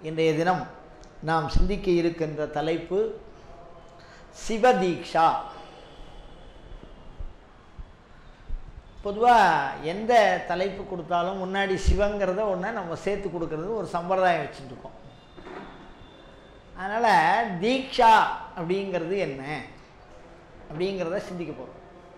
இன்றைய தினம் நாம் சிந்திக்க இருக்கின்ற தலைப்பு சிவதீக்ஷா பொதுவாக எந்த தலைப்பு கொடுத்தாலும் முன்னாடி சிவங்கிறத ஒன்று நம்ம சேர்த்து கொடுக்கறது ஒரு சம்பிரதாயம் வச்சுட்டுருக்கோம் அதனால் தீக்ஷா அப்படிங்கிறது என்ன அப்படிங்கிறத சிந்திக்க போகிறோம்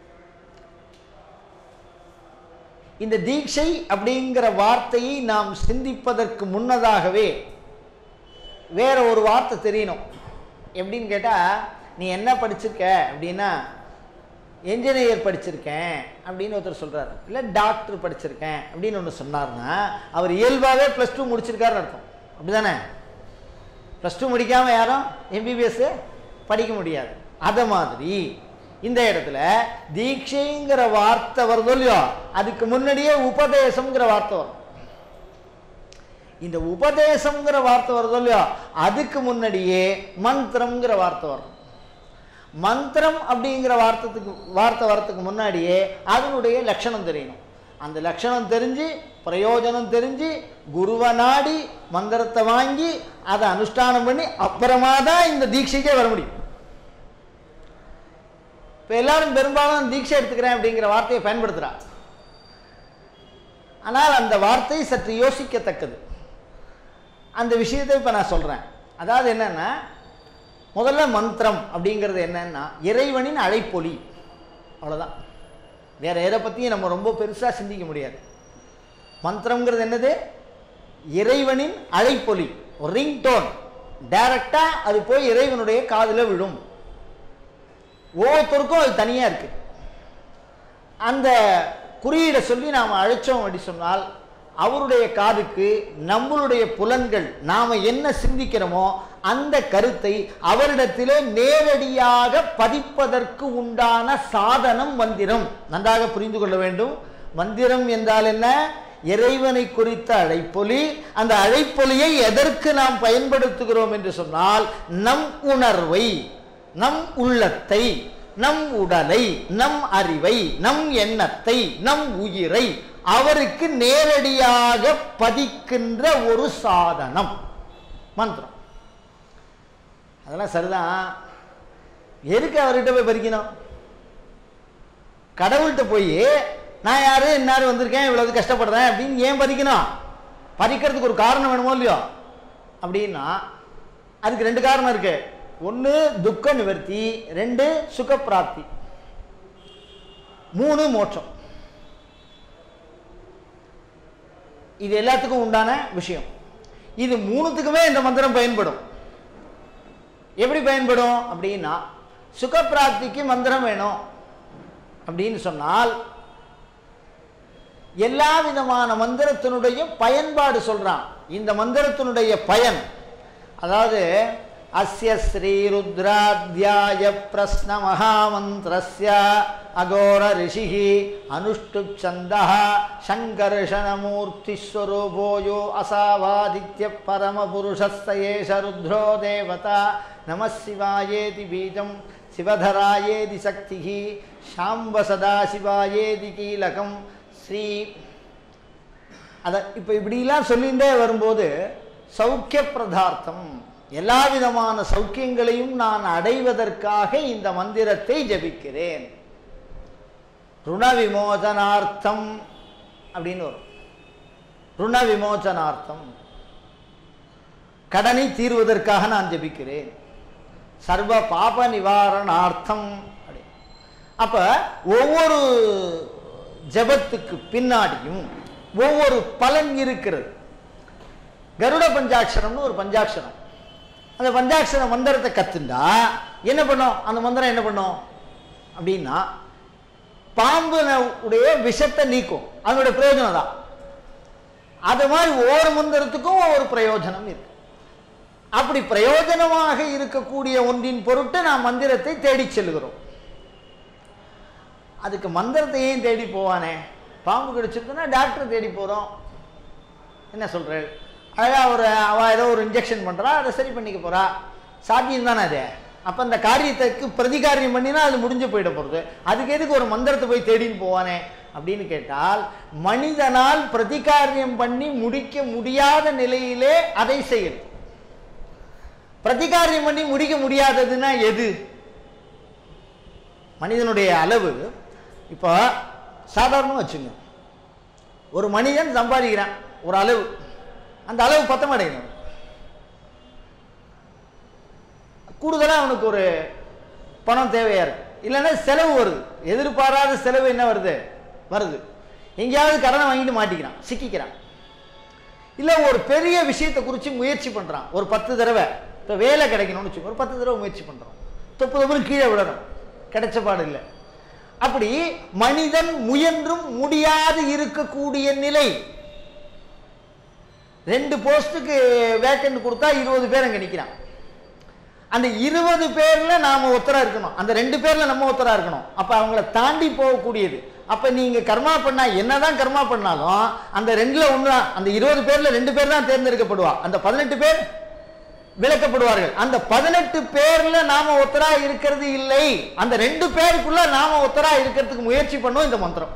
இந்த தீட்சை அப்படிங்கிற வார்த்தையை நாம் சிந்திப்பதற்கு முன்னதாகவே வேற ஒரு வார்த்தை தெரியணும் எப்படின்னு கேட்டால் நீ என்ன படிச்சிருக்க அப்படின்னா என்ஜினியர் படிச்சிருக்கேன் அப்படின்னு ஒருத்தர் சொல்கிறார் இல்லை டாக்டர் படிச்சிருக்கேன் அப்படின்னு ஒன்று சொன்னார்னா அவர் இயல்பாகவே ப்ளஸ் டூ முடிச்சிருக்காருன்னு அர்த்தம் அப்படிதானே ப்ளஸ் டூ முடிக்காமல் யாரும் எம்பிபிஎஸ் படிக்க முடியாது அதை மாதிரி இந்த இடத்துல தீட்சைங்கிற வார்த்தை வருதோ இல்லையோ அதுக்கு முன்னாடியே உபதேசம்ங்கிற வார்த்தை வரும் இந்த உபதேசம்ங்கிற வார்த்தை வருதோ இல்லையோ அதுக்கு முன்னாடியே மந்திரம்ங்கிற வார்த்தை வரும் மந்திரம் அப்படிங்கிற வார்த்தத்துக்கு வார்த்தை வரத்துக்கு முன்னாடியே அதனுடைய லட்சணம் தெரியணும் அந்த லட்சணம் தெரிஞ்சு பிரயோஜனம் தெரிஞ்சு குருவை நாடி மந்திரத்தை வாங்கி அதை அனுஷ்டானம் பண்ணி அப்புறமா தான் இந்த தீட்சைக்கே வர முடியும் இப்போ எல்லாரும் பெரும்பாலும் தீட்சை எடுத்துக்கிறேன் அப்படிங்கிற வார்த்தையை பயன்படுத்துகிறா ஆனால் அந்த வார்த்தை சற்று யோசிக்கத்தக்கது அந்த விஷயத்தை இப்போ நான் சொல்கிறேன் அதாவது என்னென்னா முதல்ல மந்திரம் அப்படிங்கிறது என்னன்னா இறைவனின் அழைப்பொலி அவ்வளோதான் வேற எதை பற்றியும் நம்ம ரொம்ப பெருசாக சிந்திக்க முடியாது மந்திரம்ங்கிறது என்னது இறைவனின் அழைப்பொலி ரிங் டோன் டைரக்டாக அது போய் இறைவனுடைய காதில் விழும் ஒவ்வொருத்தருக்கும் அது தனியாக இருக்கு அந்த குறியீடை சொல்லி நாம் அழைச்சோம் அப்படி சொன்னால் அவருடைய காதுக்கு நம்மளுடைய புலன்கள் நாம் என்ன சிந்திக்கிறோமோ அந்த கருத்தை அவரிடத்திலே நேரடியாக பதிப்பதற்கு உண்டான சாதனம் மந்திரம் நன்றாக புரிந்து கொள்ள வேண்டும் மந்திரம் என்றால் என்ன இறைவனை குறித்த அழைப்பொலி அந்த அழைப்பொலியை எதற்கு நாம் பயன்படுத்துகிறோம் என்று சொன்னால் நம் உணர்வை நம் உள்ளத்தை நம் உடலை நம் அறிவை நம் எண்ணத்தை நம் உயிரை அவருக்கு நேரடியாக பதிக்கின்ற ஒரு சாதனம் மந்திரம் அதெல்லாம் சரிதான் எதுக்கு அவர்கிட்ட போய் பறிக்கணும் கடவுள்கிட்ட போய் நான் யாரு இன்னாரு வந்திருக்கேன் இவ்வளவு கஷ்டப்படுறேன் அப்படின்னு ஏன் பறிக்கணும் பறிக்கிறதுக்கு ஒரு காரணம் வேணுமோ இல்லையோ அப்படின்னா அதுக்கு ரெண்டு காரணம் இருக்கு ஒன்று துக்க நிவர்த்தி ரெண்டு சுகப்பிராப்தி மூணு மோட்சம் இது எல்லாத்துக்கும் உண்டான விஷயம் இது மூணுத்துக்குமே இந்த மந்திரம் பயன்படும் எப்படி பயன்படும் அப்படின்னா சுகப்பிராப்திக்கு மந்திரம் வேணும் அப்படின்னு சொன்னால் எல்லா விதமான மந்திரத்தினுடைய பயன்பாடு சொல்றான் இந்த மந்திரத்தினுடைய பயன் அதாவது அஸ்ய ஸ்ரீருத்ராத்தியாய பிரஸ்ன மகாமந்திரஸ்ய அகோர ரிஷிகி அனுஷ்டுப் சந்தா சங்கர்ஷணமூர்த்தி ஸ்வரூபோயோ அசாவாதித்ய பரமபுருஷஸ்தயேஷ ருத்ரோ தேவதா நம சிவாயேதி பீஜம் சிவதராயேதி சக்தி சாம்ப சதாசிவாயேதி கீலகம் ஸ்ரீ அதை இப்போ இப்படிலாம் சொல்லிகிட்டே வரும்போது சௌக்கிய பிரதார்த்தம் எல்லா விதமான சௌக்கியங்களையும் நான் அடைவதற்காக இந்த மந்திரத்தை ஜபிக்கிறேன் ருண விமோசனார்த்தம் அப்படின்னு வரும் ருண விமோசனார்த்தம் கடனை தீர்வதற்காக நான் ஜபிக்கிறேன் சர்வ பாப நிவாரணார்த்தம் அப்படி அப்ப ஒவ்வொரு ஜபத்துக்கு பின்னாடியும் ஒவ்வொரு பலன் இருக்கிறது கருட பஞ்சாட்சரம்னு ஒரு பஞ்சாட்சரம் அந்த பஞ்சாட்சர மந்திரத்தை கத்துண்டா என்ன பண்ணும் அந்த மந்திரம் என்ன பண்ணும் அப்படின்னா பாம்பு உடைய விஷத்தை நீக்கும் அதனுடைய பிரயோஜனம் தான் அது மாதிரி ஒவ்வொரு மந்திரத்துக்கும் ஒவ்வொரு பிரயோஜனம் இருக்கு அப்படி பிரயோஜனமாக இருக்கக்கூடிய ஒன்றின் பொருட்டு நாம் மந்திரத்தை தேடி செல்கிறோம் அதுக்கு மந்திரத்தை ஏன் தேடி போவானே பாம்பு கடிச்சிருக்குன்னா டாக்டர் தேடி போகிறோம் என்ன சொல்கிறேன் அழகாக ஒரு அவள் ஏதோ ஒரு இன்ஜெக்ஷன் பண்ணுறா அதை சரி பண்ணிக்க போகிறா சாத்தியம் தானே அது அப்போ அந்த காரியத்துக்கு பிரதிகாரியம் பண்ணினா அது முடிஞ்சு போயிட போகிறது அதுக்கு எதுக்கு ஒரு மந்திரத்தை போய் தேடின்னு போவானே அப்படின்னு கேட்டால் மனிதனால் பிரதிகாரியம் பண்ணி முடிக்க முடியாத நிலையிலே அதை செய்யுது பிரதிகாரியம் பண்ணி முடிக்க முடியாததுன்னா எது மனிதனுடைய அளவு இப்போ சாதாரணமாக வச்சுங்க ஒரு மனிதன் சம்பாதிக்கிறான் ஒரு அளவு அந்த அளவு பத்த மாட்டேங்குது கூடுதலாக அவனுக்கு ஒரு பணம் தேவையா இருக்கு இல்லைன்னா செலவு வருது எதிர்பாராத செலவு என்ன வருது வருது எங்கேயாவது கடனை வாங்கிட்டு மாட்டிக்கிறான் சிக்கிக்கிறான் இல்லை ஒரு பெரிய விஷயத்தை குறித்து முயற்சி பண்ணுறான் ஒரு பத்து தடவை இப்போ வேலை கிடைக்கணும்னு வச்சுக்கோ ஒரு பத்து தடவை முயற்சி பண்ணுறோம் தொப்பு தொப்புன்னு கீழே விடணும் கிடைச்ச பாடு இல்லை அப்படி மனிதன் முயன்றும் முடியாது இருக்கக்கூடிய நிலை ரெண்டு போஸ்ட்டுக்கு வேக்கண்ட் கொடுத்தா இருபது பேர் அங்கே நிற்கிறான் அந்த இருபது பேர்ல நாம ஒத்தரா இருக்கணும் அந்த ரெண்டு பேர்ல நம்ம ஒத்தரா இருக்கணும் அப்ப அவங்கள தாண்டி போகக்கூடியது அப்ப நீங்க கர்மா பண்ணா என்னதான் கர்மா பண்ணாலும் அந்த ரெண்டுல ஒண்ணு தான் அந்த இருபது பேர்ல ரெண்டு பேர் தான் தேர்ந்தெடுக்கப்படுவா அந்த பதினெட்டு பேர் விளக்கப்படுவார்கள் அந்த பதினெட்டு பேர்ல நாம ஒத்தரா இருக்கிறது இல்லை அந்த ரெண்டு பேருக்குள்ள நாம ஒத்தரா இருக்கிறதுக்கு முயற்சி பண்ணும் இந்த மந்திரம்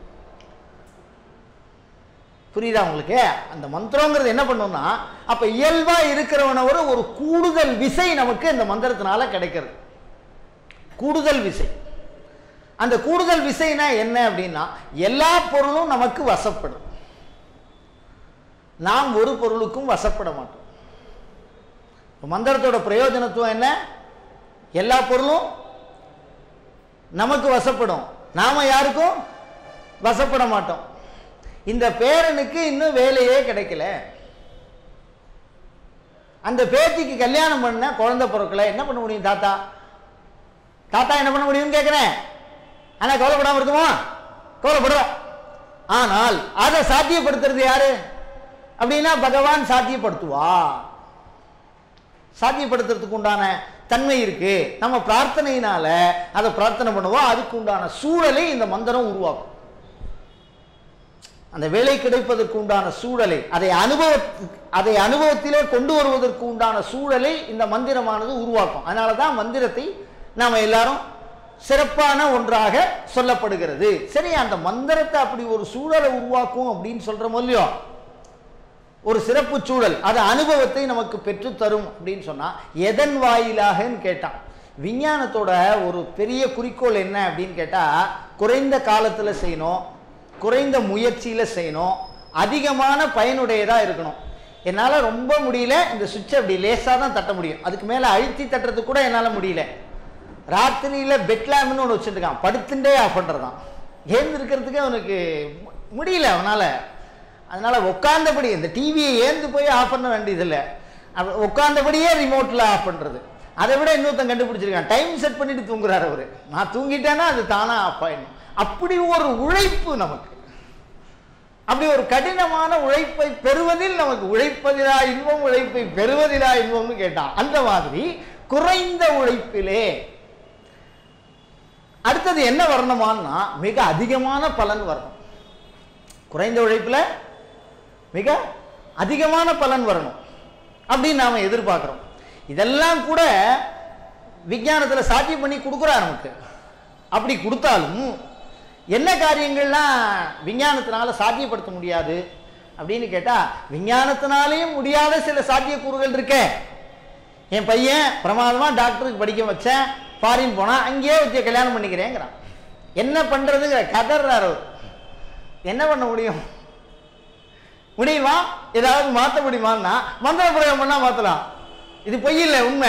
புரியுதா உங்களுக்கு அந்த மந்திரங்கிறது என்ன பண்ணும்னா அப்ப இயல்பா இருக்கிறவனோட ஒரு கூடுதல் விசை நமக்கு இந்த மந்திரத்தினால கிடைக்கிறது கூடுதல் விசை அந்த கூடுதல் விசைனா என்ன அப்படின்னா எல்லா பொருளும் நமக்கு வசப்படும் நாம் ஒரு பொருளுக்கும் வசப்பட மாட்டோம் இப்ப மந்திரத்தோட பிரயோஜனத்துவம் என்ன எல்லா பொருளும் நமக்கு வசப்படும் நாம யாருக்கும் வசப்பட மாட்டோம் இந்த பேரனுக்கு இன்னும் வேலையே கிடைக்கல அந்த பேத்திக்கு கல்யாணம் பண்ண குழந்தை பிறக்கல என்ன பண்ண முடியும் தாத்தா தாத்தா என்ன பண்ண முடியும்னு கேட்கிறேன் ஆனா கவலைப்படாம இருக்குமா கவலைப்படுறோம் ஆனால் அதை சாத்தியப்படுத்துறது யாரு அப்படின்னா பகவான் சாத்தியப்படுத்துவா சாத்தியப்படுத்துறதுக்கு உண்டான தன்மை இருக்கு நம்ம பிரார்த்தனையினால அதை பிரார்த்தனை பண்ணுவோம் அதுக்கு உண்டான சூழலை இந்த மந்திரம் உருவாக்கும் அந்த வேலை கிடைப்பதற்கு உண்டான சூழலை அதை அனுபவ அதை அனுபவத்திலே கொண்டு வருவதற்கு உண்டான சூழலை இந்த மந்திரமானது உருவாக்கும் அதனால தான் மந்திரத்தை நாம எல்லாரும் சிறப்பான ஒன்றாக சொல்லப்படுகிறது சரி அந்த மந்திரத்தை அப்படி ஒரு சூழலை உருவாக்கும் அப்படின்னு சொல்றோமோ இல்லையோ ஒரு சிறப்பு சூழல் அது அனுபவத்தை நமக்கு பெற்று தரும் அப்படின்னு சொன்னா எதன் வாயிலாகன்னு கேட்டான் விஞ்ஞானத்தோட ஒரு பெரிய குறிக்கோள் என்ன அப்படின்னு கேட்டா குறைந்த காலத்துல செய்யணும் குறைந்த முயற்சியில செய்யணும் அதிகமான பயனுடையதா இருக்கணும் என்னால ரொம்ப முடியல இந்த சுவிட்சை அப்படி லேசா தான் தட்ட முடியும் அதுக்கு மேல அழுத்தி தட்டுறதுக்கு கூட என்னால முடியல ராத்திரியில பெட்லாம்னு ஒன்று வச்சுருக்கான் படுத்துட்டே ஆஃப் பண்றதான் ஏந்து இருக்கிறதுக்கே அவனுக்கு மு- முடியல அவனால அதனால உட்கார்ந்தபடி இந்த டிவியை ஏந்து போய் ஆஃப் பண்ண வேண்டியதில்லை அவ- உட்கார்ந்தபடியே ரிமோட்ல ஆஃப் பண்றது அதை விட இன்னொருத்தன் கண்டுபிடிச்சிருக்கான் டைம் செட் பண்ணிட்டு தூங்குறாரு அவரு நான் தூங்கிட்டேன்னா அது தானா ஆஃப் ஆயிடும் அப்படி ஒரு உழைப்பு நமக்கு அப்படி ஒரு கடினமான உழைப்பை பெறுவதில் நமக்கு உழைப்பதிலா இன்பம் உழைப்பை பெறுவதிலா இன்பம்னு கேட்டான் அந்த மாதிரி குறைந்த உழைப்பிலே அடுத்தது என்ன வரணுமான்னா மிக அதிகமான பலன் வரணும் குறைந்த உழைப்புல மிக அதிகமான பலன் வரணும் அப்படின்னு நாம எதிர்பார்க்கிறோம் இதெல்லாம் கூட விஞ்ஞானத்துல சாத்தியம் பண்ணி கொடுக்குறா நமக்கு அப்படி கொடுத்தாலும் என்ன காரியங்கள்லாம் விஞ்ஞானத்தினால சாத்தியப்படுத்த முடியாது அப்படின்னு கேட்டா விஞ்ஞானத்தினாலேயும் முடியாத சில சாத்தியக்கூறுகள் இருக்கே என் பையன் பிரமாதமா டாக்டருக்கு படிக்க வச்சேன் ஃபாரின் போனா அங்கேயே வச்சு கல்யாணம் பண்ணிக்கிறேங்கிறான் என்ன பண்றதுங்கிற கதறாரு அவர். என்ன பண்ண முடியும் முடியுமா ஏதாவது மாற்ற முடியுமான்னா மந்திர பிரயோகம் பண்ணா மாத்தலாம் இது பொய் இல்லை உண்மை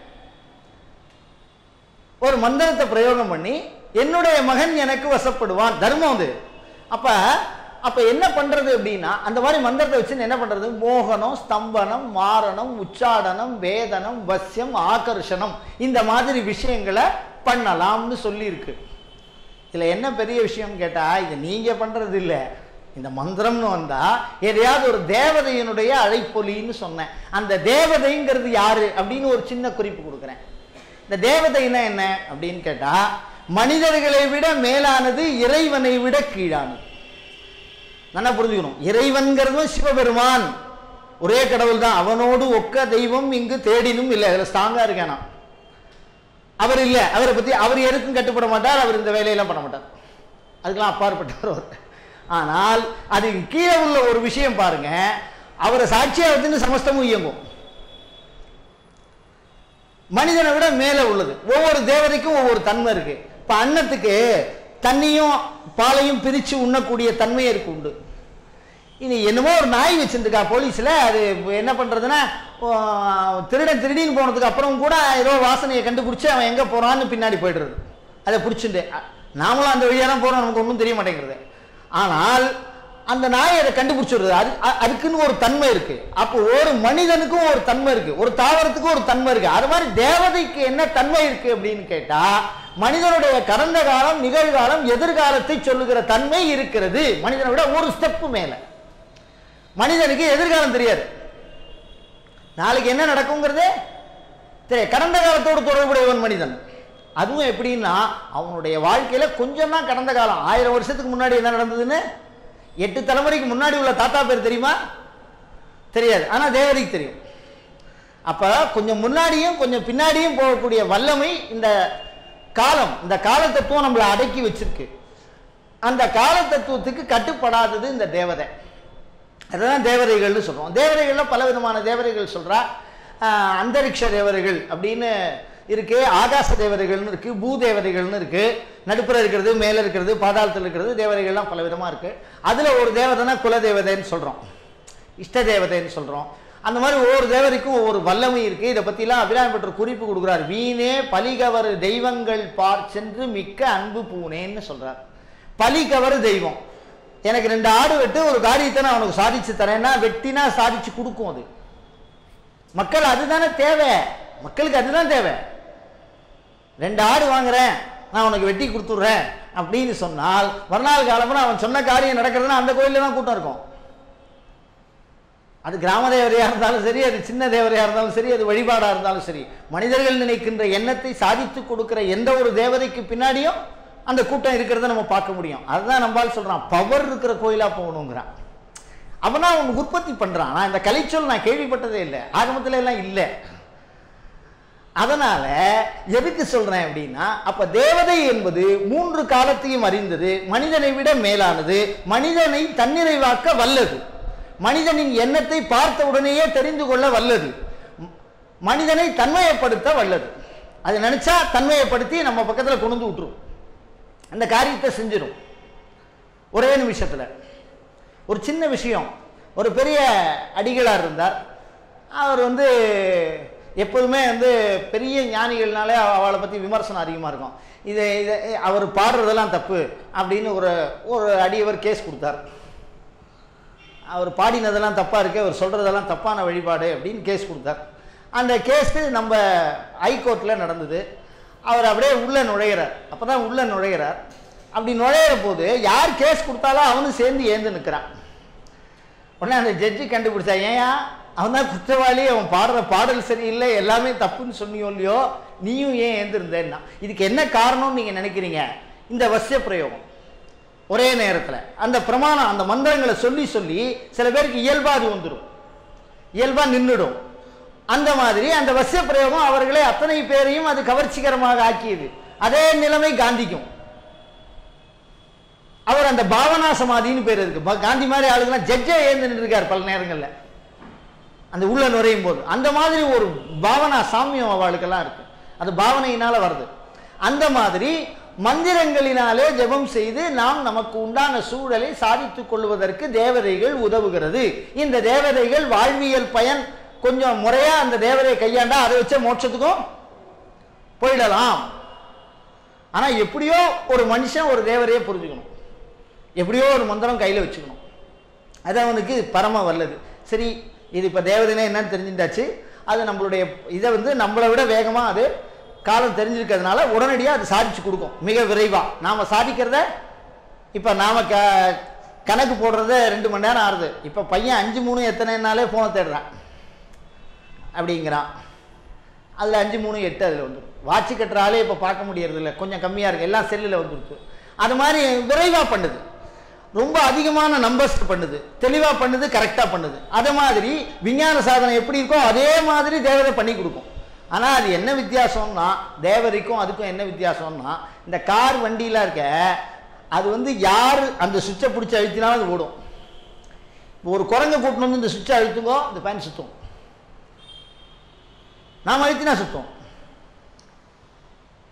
ஒரு மந்திரத்தை பிரயோகம் பண்ணி என்னுடைய மகன் எனக்கு வசப்படுவான் தர்மம் அது அப்ப அப்ப என்ன பண்றது அப்படின்னா அந்த மாதிரி மந்திரத்தை வச்சு என்ன பண்றது மோகனம் ஸ்தம்பனம் மாரணம் உச்சாடனம் வேதனம் வசியம் ஆகர்ஷணம் இந்த மாதிரி விஷயங்களை பண்ணலாம்னு சொல்லியிருக்கு இதுல என்ன பெரிய விஷயம் கேட்டா இது நீங்க பண்றது இல்ல இந்த மந்திரம்னு வந்தா எதையாவது ஒரு தேவதையினுடைய அழைப்பொலின்னு சொன்னேன் அந்த தேவதைங்கிறது யாரு அப்படின்னு ஒரு சின்ன குறிப்பு கொடுக்குறேன் இந்த தேவதைன்னா என்ன அப்படின்னு கேட்டா மனிதர்களை விட மேலானது இறைவனை விட கீழானது நல்லா புரிஞ்சுக்கணும் இறைவன்கிறதும் சிவபெருமான் ஒரே கடவுள் தான் அவனோடு ஒக்க தெய்வம் இங்கு தேடினும் இல்லை அதுல ஸ்ட்ராங்கா இருக்கேன் நான் அவர் இல்ல அவரை பத்தி அவர் எதுக்கும் கட்டுப்பட மாட்டார் அவர் இந்த வேலையெல்லாம் பண்ண மாட்டார் அதுக்கெல்லாம் அப்பாற்பட்டவர் அவர் ஆனால் அதுக்கு கீழே உள்ள ஒரு விஷயம் பாருங்க அவரை சாட்சியா வச்சுன்னு சமஸ்தமும் இயங்கும் மனிதனை விட மேலே உள்ளது ஒவ்வொரு தேவதைக்கும் ஒவ்வொரு தன்மை இருக்கு இப்போ அன்னத்துக்கு தண்ணியும் பாலையும் பிரித்து உண்ணக்கூடிய தன்மை இருக்கு உண்டு இனி என்னமோ ஒரு நாய் வச்சிருந்துக்கா போலீஸில் அது என்ன பண்ணுறதுன்னா திருடன் திருடின்னு போனதுக்கு அப்புறம் கூட ஏதோ வாசனையை கண்டுபிடிச்சி அவன் எங்கே போகிறான்னு பின்னாடி போயிடுறது அதை பிடிச்சிட்டு நாமளும் அந்த வழியாக தான் போகிறோம் நமக்கு ஒன்றும் தெரிய மாட்டேங்கிறது ஆனால் அந்த நாய் அதை கண்டுபிடிச்சிடுறது அது அ- அதுக்குன்னு ஒரு தன்மை இருக்கு அப்போ ஒரு மனிதனுக்கும் ஒரு தன்மை இருக்கு ஒரு தாவரத்துக்கும் ஒரு தன்மை இருக்கு அது மாதிரி தேவதைக்கு என்ன தன்மை இருக்கு அப்படின்னு கேட்டா மனிதனுடைய கடந்த காலம் நிகழ்காலம் எதிர்காலத்தை சொல்லுகிற தன்மை இருக்கிறது மனிதனை விட ஒரு ஸ்டெப்பு மேல மனிதனுக்கு எதிர்காலம் தெரியாது நாளைக்கு என்ன நடக்குங்கிறதே தெரியாது கடந்த காலத்தோடு தொடர்புடையவன் மனிதன் அதுவும் எப்படின்னா அவனுடைய வாழ்க்கையில கொஞ்சம் தான் கடந்த காலம் ஆயிரம் வருஷத்துக்கு முன்னாடி என்ன நடந்ததுன்னு எட்டு தலைமுறைக்கு முன்னாடி உள்ள தாத்தா பேர் தெரியுமா தெரியாது ஆனா தேவதைக்கு தெரியும் அப்ப கொஞ்சம் முன்னாடியும் கொஞ்சம் பின்னாடியும் போகக்கூடிய வல்லமை இந்த காலம் இந்த கால தத்துவம் நம்மளை அடக்கி வச்சிருக்கு அந்த கால தத்துவத்துக்கு கட்டுப்படாதது இந்த தேவதை அதுதான் தேவதைகள்னு சொல்றோம் தேவதைகள்ல பல விதமான தேவதைகள் சொல்றா ஆஹ் அந்தரிக்ஷ தேவதைகள் அப்படின்னு இருக்கு ஆகாச தேவதைகள்னு இருக்கு பூதேவதைகள்னு இருக்கு நடுப்புற இருக்கிறது மேல இருக்கிறது பாதாளத்தில் இருக்கிறது தேவதைகள்லாம் பல விதமா இருக்கு அதுல ஒரு தேவதைனா குல தேவதைன்னு சொல்றோம் இஷ்ட தேவதைன்னு சொல்றோம் அந்த மாதிரி ஒவ்வொரு தேவதைக்கும் ஒவ்வொரு வல்லமை இருக்கு இதை பத்திலாம் அபிராமி பெற்ற குறிப்பு கொடுக்குறார் வீணே பலிகவர் தெய்வங்கள் பார் சென்று மிக்க அன்பு பூனேன்னு சொல்றார் பலிகவர் தெய்வம் எனக்கு ரெண்டு ஆடு வெட்டு ஒரு காரியத்தை நான் உனக்கு சாதிச்சு தரேன்னா வெட்டினா சாதிச்சு கொடுக்கும் அது மக்கள் அதுதானே தேவை மக்களுக்கு அதுதான் தேவை ரெண்டு ஆடு வாங்குறேன் நான் உனக்கு வெட்டி கொடுத்துட்றேன் அப்படின்னு சொன்னால் மறுநாள் காலம்புற அவன் சொன்ன காரியம் நடக்கிறதுனா அந்த கோயிலில் தான் கூட்டம் இருக்கும் அது கிராம தேவதையாக இருந்தாலும் சரி அது சின்ன தேவதையாக இருந்தாலும் சரி அது வழிபாடாக இருந்தாலும் சரி மனிதர்கள் நினைக்கின்ற எண்ணத்தை சாதித்து கொடுக்கிற எந்த ஒரு தேவதைக்கு பின்னாடியும் அந்த கூட்டம் இருக்கிறத நம்ம பார்க்க முடியும் அதுதான் நம்மால் சொல்றான் பவர் இருக்கிற கோயிலா போகணுங்கிறான் அவனா அவன் உற்பத்தி பண்றான் நான் இந்த கலைச்சொல் நான் கேள்விப்பட்டதே இல்லை ஆகமத்துல எல்லாம் இல்லை அதனால எதுக்கு சொல்றேன் அப்படின்னா அப்ப தேவதை என்பது மூன்று காலத்தையும் அறிந்தது மனிதனை விட மேலானது மனிதனை தன்னிறைவாக்க வல்லது மனிதனின் எண்ணத்தை பார்த்த உடனேயே தெரிந்து கொள்ள வல்லது ம- மனிதனை தன்மையப்படுத்த வல்லது அது நினைச்சா தன்மையப்படுத்தி நம்ம பக்கத்துல கொண்டு வந்து விட்டுரும் அந்த காரியத்தை செஞ்சிடும் ஒரே நிமிஷத்துல ஒரு சின்ன விஷயம் ஒரு பெரிய அடிகளார் இருந்தார் அவர் வந்து எப்போதுமே வந்து பெரிய ஞானிகள்னாலே அவ- அவளை பற்றி விமர்சனம் அதிகமாக இருக்கும் இதை இதை அவர் பாடுறதெல்லாம் தப்பு அப்படின்னு ஒரு ஒரு அடியவர் கேஸ் கொடுத்தார் அவர் பாடினதெல்லாம் தப்பாக இருக்கு அவர் சொல்கிறதெல்லாம் தப்பான வழிபாடு அப்படின்னு கேஸ் கொடுத்தார் அந்த கேஸு நம்ம ஹைகோர்ட்டில் நடந்தது அவர் அப்படியே உள்ளே நுழையிறார் அப்போ தான் உள்ளே நுழையிறார் அப்படி நுழையிற போது யார் கேஸ் கொடுத்தாலும் அவனும் சேர்ந்து ஏந்து நிற்கிறான் உடனே அந்த ஜட்ஜி கண்டுபிடிச்சா ஏன் அவன் தான் குற்றவாளி அவன் பாடுற பாடல் சரியில்லை எல்லாமே தப்புன்னு சொன்னியோ இல்லையோ நீயும் ஏன் ஏந்திருந்தேன்னா இதுக்கு என்ன காரணம்னு நீங்கள் நினைக்கிறீங்க இந்த வசிய பிரயோகம் ஒரே நேரத்தில் அந்த பிரமாணம் அந்த மந்திரங்களை சொல்லி சொல்லி சில பேருக்கு இயல்பா அது வந்துடும் இயல்பா நின்றுடும் அந்த மாதிரி அந்த வசிய பிரயோகம் அவர்களை அத்தனை பேரையும் அது கவர்ச்சிகரமாக ஆக்கியது அதே நிலைமை காந்திக்கும் அவர் அந்த பாவனா சமாதின்னு பேர் இருக்கு ப- காந்தி மாதிரி ஆளுங்கெல்லாம் ஜட்ஜே ஏந்து இருக்கார் பல நேரங்கள்ல அந்த உள்ள நுழையும் போது அந்த மாதிரி ஒரு பாவனா சாமியம் அவளுக்கெல்லாம் இருக்கு அது பாவனையினால வருது அந்த மாதிரி மந்திரங்களினாலே ஜெபம் செய்து நாம் நமக்கு உண்டான சூழலை சாதித்துக் கொள்வதற்கு தேவதைகள் உதவுகிறது இந்த தேவதைகள் வாழ்வியல் பயன் கொஞ்சம் முறையா அந்த தேவதையை கையாண்டா அதை வச்ச மோட்சத்துக்கும் போயிடலாம் ஆனா எப்படியோ ஒரு மனுஷன் ஒரு தேவரையே புரிஞ்சுக்கணும் எப்படியோ ஒரு மந்திரம் கையில வச்சுக்கணும் அது அவனுக்கு பரம வல்லது சரி இது இப்போ தேவதைனா என்னன்னு தெரிஞ்சுட்டாச்சு அது நம்மளுடைய இதை வந்து நம்மளை விட வேகமாக அது காலம் தெரிஞ்சிருக்கிறதுனால உடனடியாக அது சாதிச்சு கொடுக்கும் மிக விரைவாக நாம் சாதிக்கிறத இப்போ நாம் க கணக்கு போடுறத ரெண்டு மணி நேரம் ஆறுது இப்போ பையன் அஞ்சு மூணு எத்தனைனாலே ஃபோனை தேடுறான் அப்படிங்கிறான் அதில் அஞ்சு மூணு எட்டு அதில் வந்துடும் வாட்சி கட்டுறாலே இப்போ பார்க்க முடியறதில்ல கொஞ்சம் கம்மியாக இருக்குது எல்லாம் செல்லில் வந்துருக்கு அது மாதிரி விரைவாக பண்ணுது ரொம்ப அதிகமான நம்பர்ஸ் பண்ணுது தெளிவாக பண்ணுது கரெக்டாக பண்ணுது அதே மாதிரி விஞ்ஞான சாதனை எப்படி இருக்கோ அதே மாதிரி தேவதை பண்ணி கொடுக்கும் ஆனால் அது என்ன வித்தியாசம்னா தேவதைக்கும் அதுக்கும் என்ன வித்தியாசம்னா இந்த கார் வண்டியெலாம் இருக்க அது வந்து யார் அந்த சுவிட்சை பிடிச்சி அழுத்தினாலும் அது ஓடும் இப்போ ஒரு குரங்கை கூட்டின்னு வந்து இந்த சுவிட்சை அழுத்துங்கோ இந்த ஃபேன் சுத்தும் நாம் அழுத்தினா சுத்தம்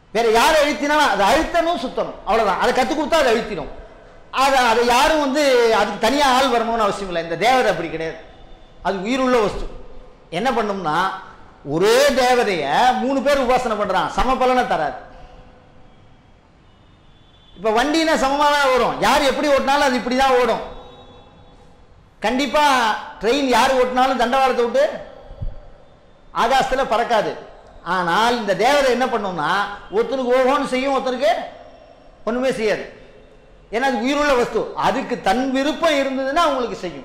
வேற யார் அழுத்தினாலும் அதை அழுத்தணும் சுத்தணும் அவ்வளவுதான் அதை கற்றுக் கொடுத்தா அதை அழுத்திடும் அதை அதை யாரும் வந்து அதுக்கு தனியாக ஆள் வரணும்னு அவசியம் இல்லை இந்த தேவதை அப்படி கிடையாது அது உயிருள்ள வஸ்து என்ன பண்ணும்னா ஒரே தேவதையை மூணு பேர் உபாசனை பண்றான் சம பலனை தராது இப்ப வண்டினா சமமாக தான் வரும் யார் எப்படி ஓட்டினாலும் அது இப்படி தான் ஓடும் கண்டிப்பா ட்ரெயின் யார் ஓட்டினாலும் தண்டவாளத்தை விட்டு ஆகாசத்துல பறக்காது ஆனால் இந்த தேவதை என்ன பண்ணும்னா ஒருத்தருக்கு ஓஹோன்னு செய்யும் ஒருத்தருக்கு ஒண்ணுமே செய்யாது ஏன்னா அது உயிருள்ள வஸ்து அதுக்கு தன் விருப்பம் இருந்ததுன்னா உங்களுக்கு செய்யும்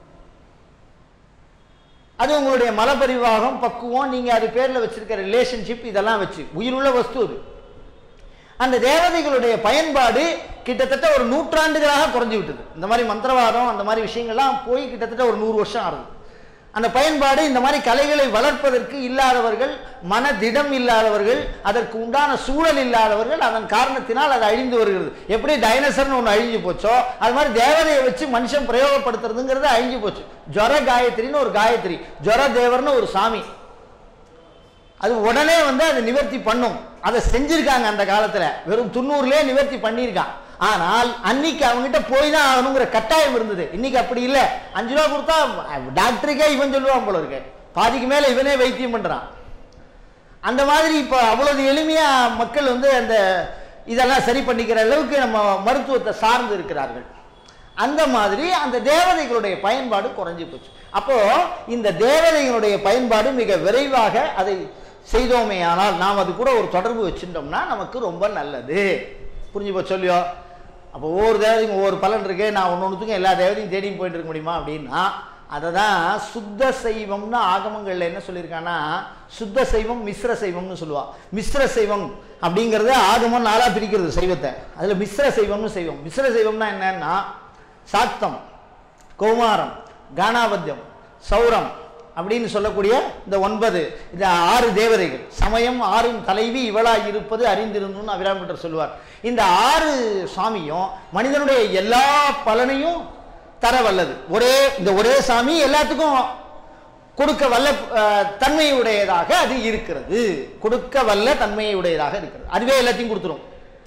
அது உங்களுடைய மலபரிவாகம் பக்குவம் நீங்க அது பேர்ல வச்சிருக்க ரிலேஷன்ஷிப் இதெல்லாம் வச்சு உயிருள்ள வஸ்து அது அந்த தேவதைகளுடைய பயன்பாடு கிட்டத்தட்ட ஒரு நூற்றாண்டுகளாக குறைஞ்சு விட்டது இந்த மாதிரி மந்திரவாதம் அந்த மாதிரி விஷயங்கள்லாம் போய் கிட்டத்தட்ட ஒரு நூறு வருஷம் ஆகுது அந்த பயன்பாடு இந்த மாதிரி கலைகளை வளர்ப்பதற்கு இல்லாதவர்கள் மனதிடம் இல்லாதவர்கள் அதற்கு உண்டான சூழல் இல்லாதவர்கள் அதன் காரணத்தினால் அது அழிந்து வருகிறது எப்படி டைனசர்னு ஒன்று அழிஞ்சு போச்சோ அது மாதிரி தேவதையை வச்சு மனுஷன் பிரயோகப்படுத்துறதுங்கிறது அழிஞ்சு போச்சு ஜொர காயத்ரின்னு ஒரு காயத்ரி ஜொர தேவர்னு ஒரு சாமி அது உடனே வந்து அதை நிவர்த்தி பண்ணும் அதை செஞ்சிருக்காங்க அந்த காலத்துல வெறும் தொண்ணூறுலயே நிவர்த்தி பண்ணியிருக்கான் ஆனால் அன்னைக்கு அவங்ககிட்ட போய் தான் ஆகணுங்கிற கட்டாயம் இருந்தது இன்னைக்கு அப்படி இல்லை அஞ்சு ரூபா கொடுத்தா டாக்டருக்கே இவன் சொல்லுவான் போல இருக்கு பாதிக்கு மேல இவனே வைத்தியம் பண்றான் அந்த மாதிரி இப்போ அவ்வளவு எளிமையா மக்கள் வந்து அந்த இதெல்லாம் சரி பண்ணிக்கிற அளவுக்கு நம்ம மருத்துவத்தை சார்ந்து இருக்கிறார்கள் அந்த மாதிரி அந்த தேவதைகளுடைய பயன்பாடு குறைஞ்சு போச்சு அப்போ இந்த தேவதைகளுடைய பயன்பாடு மிக விரைவாக அதை செய்தோமே ஆனால் நாம் அது கூட ஒரு தொடர்பு வச்சுட்டோம்னா நமக்கு ரொம்ப நல்லது புரிஞ்சு போச்சு சொல்லியோ அப்போ ஒவ்வொரு தேவதைக்கும் ஒவ்வொரு பலன் இருக்கு நான் ஒன்று ஒன்றுத்துக்கும் எல்லா தேவதையும் தேடி போயிட்டு இருக்க முடியுமா அப்படின்னா அதை தான் சுத்த சைவம்னு ஆகமங்களில் என்ன சொல்லியிருக்கான்னா சுத்த சைவம் மிஸ்ர சைவம்னு சொல்லுவா மிஸ்ர சைவம் அப்படிங்கிறது ஆகமம் நாளாக பிரிக்கிறது சைவத்தை அதில் மிஸ்ர சைவம்னு செய்வோம் மிஸ்ர சைவம்னா என்னன்னா சாத்தம் கௌமாரம் கானாபத்தியம் சௌரம் அப்படின்னு சொல்லக்கூடிய இந்த ஒன்பது இந்த ஆறு தேவதைகள் சமயம் ஆறும் தலைவி இவளாய் இருப்பது அறிந்திருந்துன்னு அபிராமட்டர் சொல்லுவார் இந்த ஆறு சாமியும் மனிதனுடைய எல்லா பலனையும் தர வல்லது ஒரே இந்த ஒரே சாமி எல்லாத்துக்கும் கொடுக்க வல்ல அஹ், தன்மையுடையதாக அது இருக்கிறது கொடுக்க வல்ல தன்மையுடையதாக இருக்கிறது அதுவே எல்லாத்தையும் கொடுத்துரும்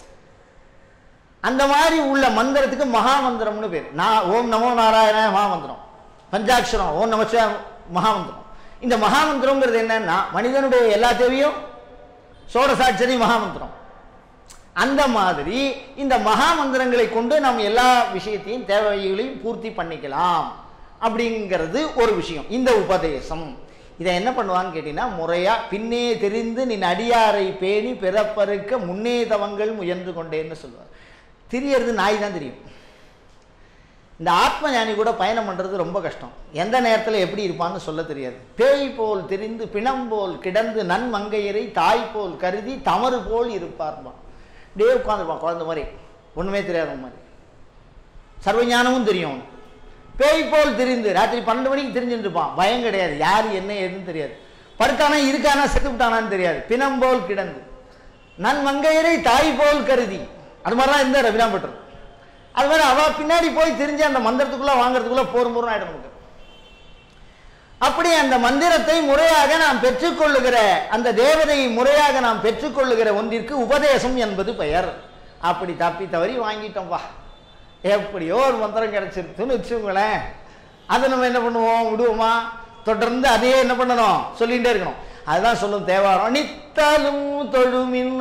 அந்த மாதிரி உள்ள மந்திரத்துக்கு மகா மந்திரம்னு பேர் நான் ஓம் நமோ நாராயண மகாமந்திரம் பஞ்சாட்சரம் ஓம் நமச்சிவ மகாமந்திரம் இந்த மகாமந்திரம்ங்கிறது என்னன்னா மனிதனுடைய எல்லா தேவையும் சோடசாட்சரி மகாமந்திரம் அந்த மாதிரி இந்த மகா மந்திரங்களை கொண்டு நாம் எல்லா விஷயத்தையும் தேவைகளையும் பூர்த்தி பண்ணிக்கலாம் அப்படிங்கிறது ஒரு விஷயம் இந்த உபதேசம் இதை என்ன பண்ணுவான்னு கேட்டீங்கன்னா முறையா பின்னே தெரிந்து நின் அடியாரை பேணி பிறப்பறுக்க முன்னே தவங்கள் முயன்று கொண்டேன்னு சொல்லுவார் தெரியறது நாய் தான் தெரியும் இந்த ஆத்ம ஞானி கூட பயணம் பண்ணுறது ரொம்ப கஷ்டம் எந்த நேரத்தில் எப்படி இருப்பான்னு சொல்ல தெரியாது பேய் போல் தெரிந்து பிணம் போல் கிடந்து நன்மங்கையரை தாய் போல் கருதி தமறு போல் இருப்பார்பான் அப்படியே உட்காந்துருப்பான் குழந்தை மாதிரி ஒன்றுமே தெரியாத மாதிரி சர்வஞானமும் தெரியும் அவனுக்கு. பேய் போல் தெரிந்து ராத்திரி பன்னெண்டு மணிக்கு தெரிஞ்சுட்டு இருப்பான் பயம் கிடையாது யார் என்ன ஏதுன்னு தெரியாது படுத்தானா இருக்கானா செத்து விட்டானான்னு தெரியாது பிணம் போல் கிடந்து நன்மங்கையரை தாய் போல் கருதி அது மாதிரிலாம் இருந்தார் ரவிராம் பட்டர் அது மாதிரி அவ பின்னாடி போய் தெரிஞ்சு அந்த மந்திரத்துக்குள்ள வாங்குறதுக்குள்ள போரும் போரும் ஆயிடும் நமக்கு அப்படி அந்த மந்திரத்தை முறையாக நாம் பெற்றுக்கொள்ளுகிற அந்த தேவதையை முறையாக நாம் பெற்றுக்கொள்ளுகிற ஒன்றிற்கு உபதேசம் என்பது பெயர் அப்படி தப்பி தவறி வாங்கிட்டோம்பா எப்படியோ ஒரு மந்திரம் கிடைச்சிருக்குன்னு வச்சுக்கோங்களேன் அதை நம்ம என்ன பண்ணுவோம் விடுவோமா தொடர்ந்து அதையே என்ன பண்ணணும் சொல்லிகிட்டே இருக்கணும் அதுதான் சொல்லும் தேவாரம் நித்தலும் தொழுமின்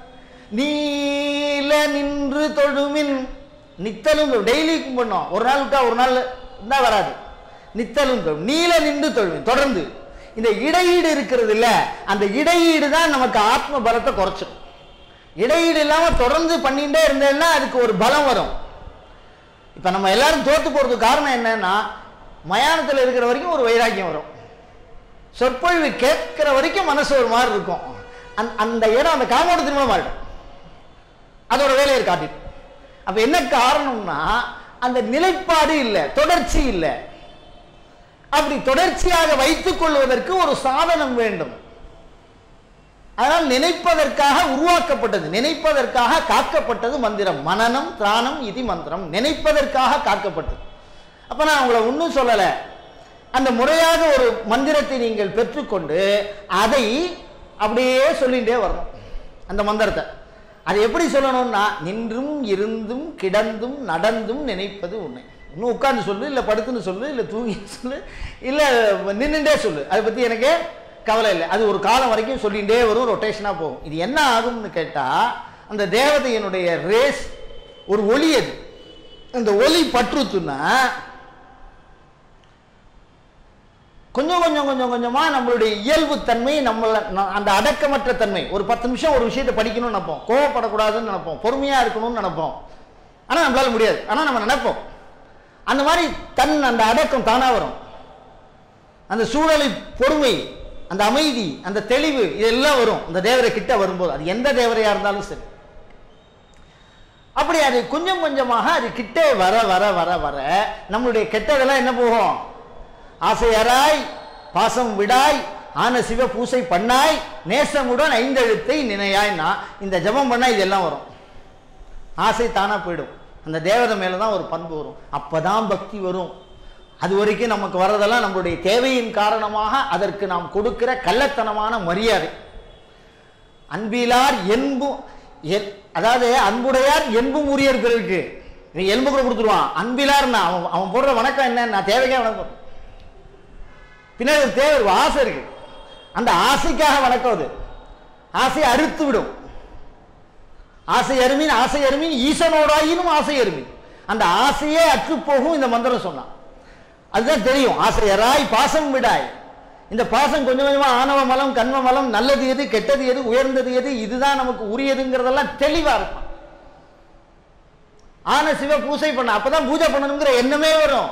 நீல நின்று தொழுமின் நித்தலும் டெய்லி கும்பிடணும் ஒரு நாள் விட்டா ஒரு நாள் இருந்தா வராது நித்தலும் தொழும் நீல நின்று தொழுமின் தொடர்ந்து இந்த இடையீடு இருக்கிறது இல்ல அந்த இடையீடு தான் நமக்கு ஆத்ம பலத்தை குறைச்சிடும் இடையீடு இல்லாம தொடர்ந்து பண்ணிட்டே இருந்தேன்னா அதுக்கு ஒரு பலம் வரும் இப்ப நம்ம எல்லாரும் தோத்து போறதுக்கு காரணம் என்னன்னா மயானத்தில் இருக்கிற வரைக்கும் ஒரு வைராக்கியம் வரும் சொற்பொழிவு கேட்கிற வரைக்கும் மனசு ஒரு மாதிரி இருக்கும் அந்த- அந்த இடம் அந்த காமோடு திரும்ப மாறிடும் அதோட வேலையை காட்டிடும் அப்ப என்ன காரணம்னா அந்த நிலைப்பாடு இல்லை தொடர்ச்சி இல்லை அப்படி தொடர்ச்சியாக வைத்துக் கொள்வதற்கு ஒரு சாதனம் வேண்டும் அதனால் நினைப்பதற்காக உருவாக்கப்பட்டது நினைப்பதற்காக காக்கப்பட்டது மந்திரம் மனனம் திராணம் இது மந்திரம் நினைப்பதற்காக காக்கப்பட்டது அப்ப நான் உங்களை ஒன்றும் சொல்லலை அந்த முறையாக ஒரு மந்திரத்தை நீங்கள் பெற்றுக்கொண்டு அதை அப்படியே சொல்லிகிட்டே வரணும் அந்த மந்திரத்தை அது எப்படி சொல்லணும்னா நின்றும் இருந்தும் கிடந்தும் நடந்தும் நினைப்பது உண்மை இன்னும் உட்கார்ந்து சொல்லு இல்லை படுத்துன்னு சொல்லு இல்லை தூங்கி சொல்லு இல்லை நின்றுட்டே சொல்லு அதை பற்றி எனக்கு கவலை இல்லை அது ஒரு காலம் வரைக்கும் சொல்லிகிட்டே வரும் ரொட்டேஷனாக போகும் இது என்ன ஆகும்னு கேட்டால் அந்த தேவதையினுடைய ரேஸ் ஒரு ஒளி அது அந்த ஒளி பற்றுத்துன்னா கொஞ்சம் கொஞ்சம் கொஞ்சம் கொஞ்சமாக நம்மளுடைய இயல்பு தன்மை நம்மள ந- அந்த அடக்கமற்ற தன்மை ஒரு பத்து நிமிஷம் ஒரு விஷயத்தை படிக்கணும்னு நினைப்போம் கோவப்படக்கூடாதுன்னு நினைப்போம் பொறுமையாக இருக்கணும்னு நினைப்போம் ஆனால் நம்மளால முடியாது ஆனால் நம்ம நினைப்போம் அந்த மாதிரி தன் அந்த அடக்கம் தானாக வரும் அந்த சூழலை பொறுமை அந்த அமைதி அந்த தெளிவு இதெல்லாம் வரும் அந்த தேவரை கிட்ட வரும்போது அது எந்த தேவரையா இருந்தாலும் சரி அப்படி அது கொஞ்சம் கொஞ்சமாக அது கிட்டே வர வர வர வர நம்மளுடைய கெட்டதெல்லாம் என்ன போகும் ஆசையராய் பாசம் விடாய் ஆன சிவ பூசை பண்ணாய் நேசமுடன் ஐந்தெழுத்தை நினையாய்னா இந்த ஜெபம் பண்ணா இதெல்லாம் வரும் ஆசை தானா போயிடும் அந்த தேவதை மேல தான் ஒரு பண்பு வரும் அப்பதான் பக்தி வரும் அது வரைக்கும் நமக்கு வர்றதெல்லாம் நம்மளுடைய தேவையின் காரணமாக அதற்கு நாம் கொடுக்கிற கள்ளத்தனமான மரியாதை அன்பிலார் என்பும் எல்- அதாவது அன்புடையார் என்பும் உரியர் பிறருக்கு நீ எலும்பு கூட கொடுத்துருவான் அன்பிலார்னா அவன் அவன் போடுற வணக்கம் என்ன நான் தேவைக்கே வணக்கம் பின்னாடி ஒரு தேவை ஒரு ஆசை இருக்கு அந்த ஆசைக்காக வணக்கம் அது ஆசை அறுத்து விடும் ஆசை அருமின் ஆசை அருமின் ஈசனோடாயினும் ஆசை அருமின் அந்த ஆசையே அற்று போகும் இந்த மந்திரம் சொன்னான் அதுதான் தெரியும் ஆசையராய் பாசம் விடாய் இந்த பாசம் கொஞ்சம் கொஞ்சமா ஆணவ மலம் கண்ம மலம் நல்லது எது கெட்டது எது உயர்ந்தது எது இதுதான் நமக்கு உரியதுங்கிறதெல்லாம் தெளிவா இருக்கும் ஆன சிவ பூசை பண்ண அப்பதான் பூஜை பண்ணணுங்கிற எண்ணமே வரும்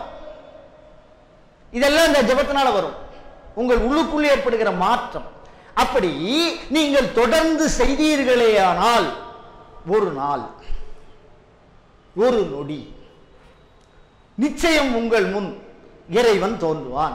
இதெல்லாம் இந்த ஜெபத்தினால வரும் உங்கள் உள்ளுக்குள் ஏற்படுகிற மாற்றம் அப்படி நீங்கள் தொடர்ந்து செய்தீர்களேயானால் ஒரு நாள் ஒரு நொடி நிச்சயம் உங்கள் முன் இறைவன் தோன்றுவான்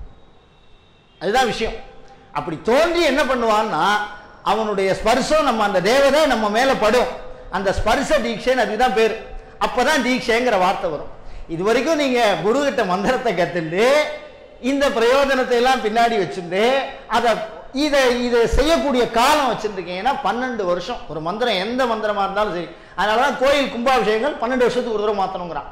அதுதான் விஷயம் அப்படி தோன்றி என்ன பண்ணுவான்னா அவனுடைய ஸ்பர்சம் நம்ம அந்த தேவதை நம்ம மேல படும் அந்த ஸ்பர்ச தீட்சைன்னு அதுதான் பேர் அப்பதான் தீட்சைங்கிற வார்த்தை வரும் இது வரைக்கும் நீங்க குரு கிட்ட மந்திரத்தை கத்துண்டு இந்த பிரயோஜனத்தை எல்லாம் பின்னாடி வச்சுட்டு அதை இதை இதை செய்யக்கூடிய காலம் வச்சிருக்கீங்கன்னா பன்னெண்டு வருஷம் ஒரு மந்திரம் எந்த மந்திரமா இருந்தாலும் சரி அதனால தான் கோயில் கும்பாபிஷேகங்கள் பன்னெண்டு வருஷத்துக்கு ஒரு தடவை மாற்றணுங்கிறான்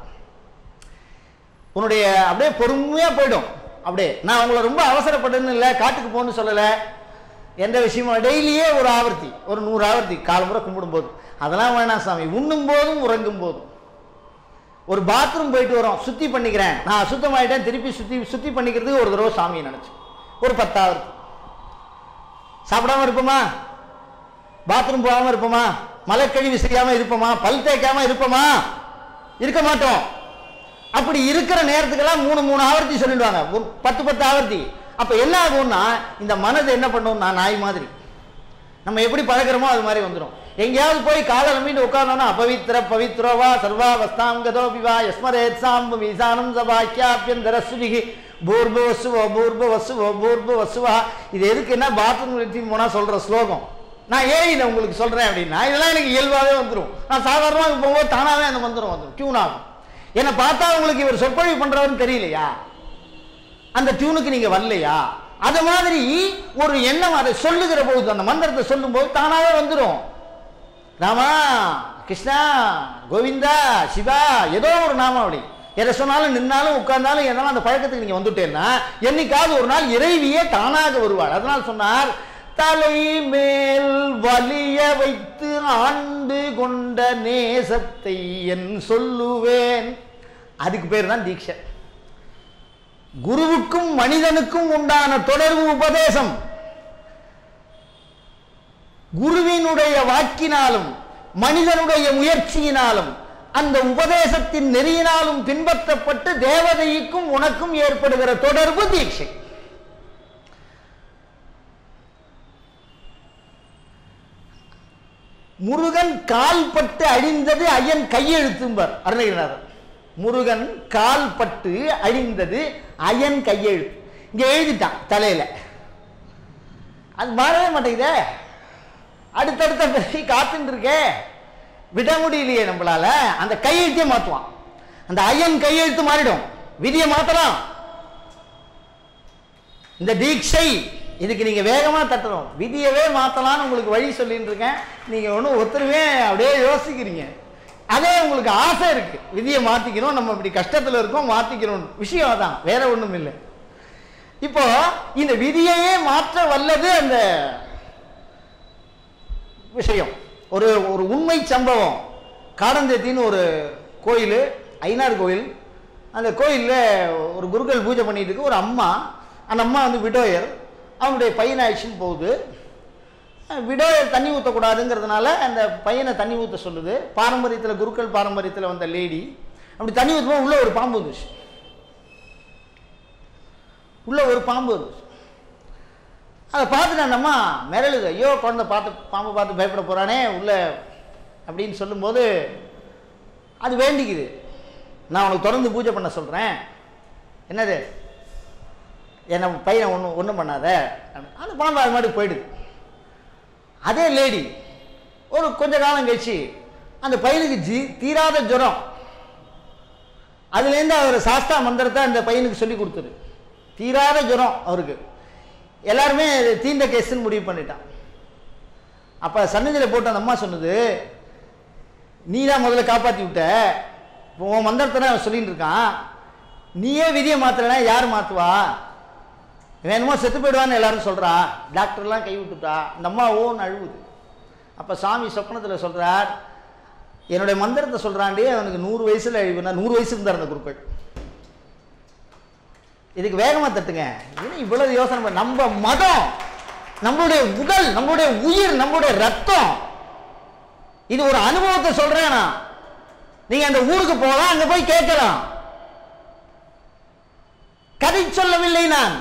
உன்னுடைய அப்படியே பொறுமையா போயிடும் அப்படியே நான் உங்களை ரொம்ப அவசரப்பட்டேன்னு இல்லை காட்டுக்கு போகணும்னு சொல்லலை எந்த விஷயமும் டெய்லியே ஒரு ஆவர்த்தி ஒரு நூறு ஆவர்த்தி காலமுறை கும்பிடும்போது அதெல்லாம் வேணாம் சாமி உண்ணும் போதும் உறங்கும் போதும் ஒரு பாத்ரூம் போயிட்டு வரோம் சுத்தி பண்ணிக்கிறேன் நான் சுத்தமாயிட்டேன் திருப்பி சுத்தி சுத்தி பண்ணிக்கிறதுக்கு ஒரு தடவை சாமியை நினைச்சு ஒரு பத்தாவது சாப்பிடாம இருப்போமா பாத்ரூம் போகாம இருப்போமா மலைக்கழிவு செய்யாம இருப்போமா பல் தேய்க்காம இருப்போமா இருக்க மாட்டோம் அப்படி இருக்கிற நேரத்துக்கெல்லாம் மூணு மூணு ஆவர்த்தி சொல்லிடுவாங்க ஒரு பத்து பத்து ஆவர்த்தி அப்ப என்ன ஆகும்னா இந்த மனது என்ன பண்ணும்னா நாய் மாதிரி நம்ம எப்படி பழக்கிறோமோ அது மாதிரி வந்துடும் எங்கேயாவது போய் காலை நம்பிட்டு உட்கார்ந்தோம்னா அபவித்திர பவித்ரோவா சர்வா வஸ்தாங்கதோபிவா யஸ்மரேத் சாம்பு மீசானம் சபாக்கியாபியந்தர சுபிகி பூர்ப வசுவோ பூர்ப வசுவோ பூர்ப வசுவா இது எதுக்குன்னா பாத்ரூம் எடுத்துன்னு போனா சொல்ற ஸ்லோகம் நான் ஏன் இதை உங்களுக்கு சொல்றேன் அப்படின்னா இதெல்லாம் எனக்கு இயல்பாகவே வந்துடும் நான் சாதாரணமாக போகும்போது தானாவே அந்த மந்திரம் வந்துடும் டியூன் ஆகும் என்னை பார்த்தா உங்களுக்கு இவர் சொற்பொழிவு பண்றவர்னு தெரியலையா அந்த டியூனுக்கு நீங்க வரலையா அது மாதிரி ஒரு எண்ணம் அதை சொல்லுகிற போது அந்த மந்திரத்தை சொல்லும்போது தானாவே வந்துடும் ராமா கிருஷ்ணா கோவிந்தா சிவா ஏதோ ஒரு நாமாவளி எதை சொன்னாலும் நின்னாலும் உட்கார்ந்தாலும் எதனாலும் அந்த பழக்கத்துக்கு நீங்க வந்துட்டேன்னா என்னைக்காவது ஒரு நாள் இறைவியே தானாக வருவாள் அதனால் சொன்னார் தலை மேல் வலிய வைத்து ஆண்டு கொண்ட நேசத்தை என் சொல்லுவேன் அதுக்கு பேர் தான் தீட்சை குருவுக்கும் மனிதனுக்கும் உண்டான தொடர்பு உபதேசம் குருவினுடைய வாக்கினாலும் மனிதனுடைய முயற்சியினாலும் அந்த உபதேசத்தின் நெறியினாலும் பின்பற்றப்பட்டு தேவதைக்கும் உனக்கும் ஏற்படுகிற தொடர்பு தீட்சை முருகன் கால்பட்டு அழிந்தது ஐயன் கையெழுத்தும்பர் அருணகிரிநாதர் முருகன் கால்பட்டு அழிந்தது அயன் கையெழுத்து இங்க எழுதிட்டான் தலையில அது மாறவே மாட்டேங்குதே அடுத்தடுத்த பிறகு காத்துட்டு இருக்கே விட முடியலையே நம்மளால அந்த கையெழுத்தையே மாத்துவான் அந்த ஐயன் கையெழுத்து மாறிடும் விதியை மாத்தலாம் இந்த தீட்சை இதுக்கு நீங்க வேகமா தட்டணும் விதியவே மாத்தலாம்னு உங்களுக்கு வழி சொல்லிட்டு இருக்கேன் நீங்க ஒன்றும் ஒத்துருவே அப்படியே யோசிக்கிறீங்க அதே உங்களுக்கு ஆசை இருக்கு விதியை மாத்திக்கணும் நம்ம இப்படி கஷ்டத்துல இருக்கோம் மாத்திக்கணும் விஷயம் அதான் வேற ஒண்ணும் இல்லை இப்போ இந்த விதியையே மாற்ற வல்லது அந்த விஷயம் ஒரு ஒரு உண்மை சம்பவம் காடந்தேத்தின்னு ஒரு கோயில் ஐநார் கோயில் அந்த கோயிலில் ஒரு குருக்கள் பூஜை பண்ணிட்டு இருக்கு ஒரு அம்மா அந்த அம்மா வந்து விடோயர் அவனுடைய பையனை அழிச்சுன்னு போகுது விடோயர் தண்ணி ஊற்றக்கூடாதுங்கிறதுனால அந்த பையனை தண்ணி ஊற்ற சொல்லுது பாரம்பரியத்தில் குருக்கள் பாரம்பரியத்தில் வந்த லேடி அப்படி தண்ணி ஊற்றும்போது உள்ள ஒரு பாம்பு வந்துச்சு உள்ள ஒரு பாம்பு வந்துச்சு அதை பார்த்துட்டு அந்த அம்மா மிரளுது ஐயோ குழந்தை பார்த்து பாம்பை பார்த்து பயப்பட போகிறானே உள்ள அப்படின்னு சொல்லும்போது அது வேண்டிக்குது நான் உனக்கு தொடர்ந்து பூஜை பண்ண சொல்கிறேன் என்னது என்ன பையனை ஒன்றும் ஒன்றும் பண்ணாத அந்த பாம்பு அது மாதிரி போயிடுது அதே லேடி ஒரு கொஞ்ச காலம் கழிச்சு அந்த பையனுக்கு ஜி தீராத ஜுரம் அதுலேருந்து அவர் சாஸ்தா மந்திரத்தை அந்த பையனுக்கு சொல்லி கொடுத்துரு தீராத ஜுரம் அவருக்கு எல்லாருமே இது தீண்ட கேஸ்ன்னு முடிவு பண்ணிட்டான் அப்போ சன்னதியில் போட்டு அந்த அம்மா சொன்னது நீ தான் முதல்ல காப்பாற்றி விட்ட இப்போ உன் மந்திரத்தை தான் அவன் சொல்லிட்டு இருக்கான் நீயே விதியை மாத்தலைன்னா யார் மாற்றுவா வேணுமோ செத்து போயிடுவான்னு எல்லாரும் சொல்கிறா டாக்டர்லாம் கை விட்டுட்டா இந்த அம்மா ஓன்னு அழுவுது அப்போ சாமி சொப்னத்தில் சொல்கிறார் என்னுடைய மந்திரத்தை சொல்கிறாண்டி அவனுக்கு நூறு வயசில் அழிவுனா நூறு வயசு இருந்தார் அந்த குருக்கள் இதுக்கு வேகமாக தட்டுங்க என்ன இவ்வளவு யோசனை பண்ண நம்ம மதம் நம்மளுடைய உடல் நம்மளுடைய உயிர் நம்மளுடைய ரத்தம் இது ஒரு அனுபவத்தை சொல்றேன் நான் நீங்க அந்த ஊருக்கு போகலாம் அங்க போய் கேட்கலாம் கதை சொல்லவில்லை நான்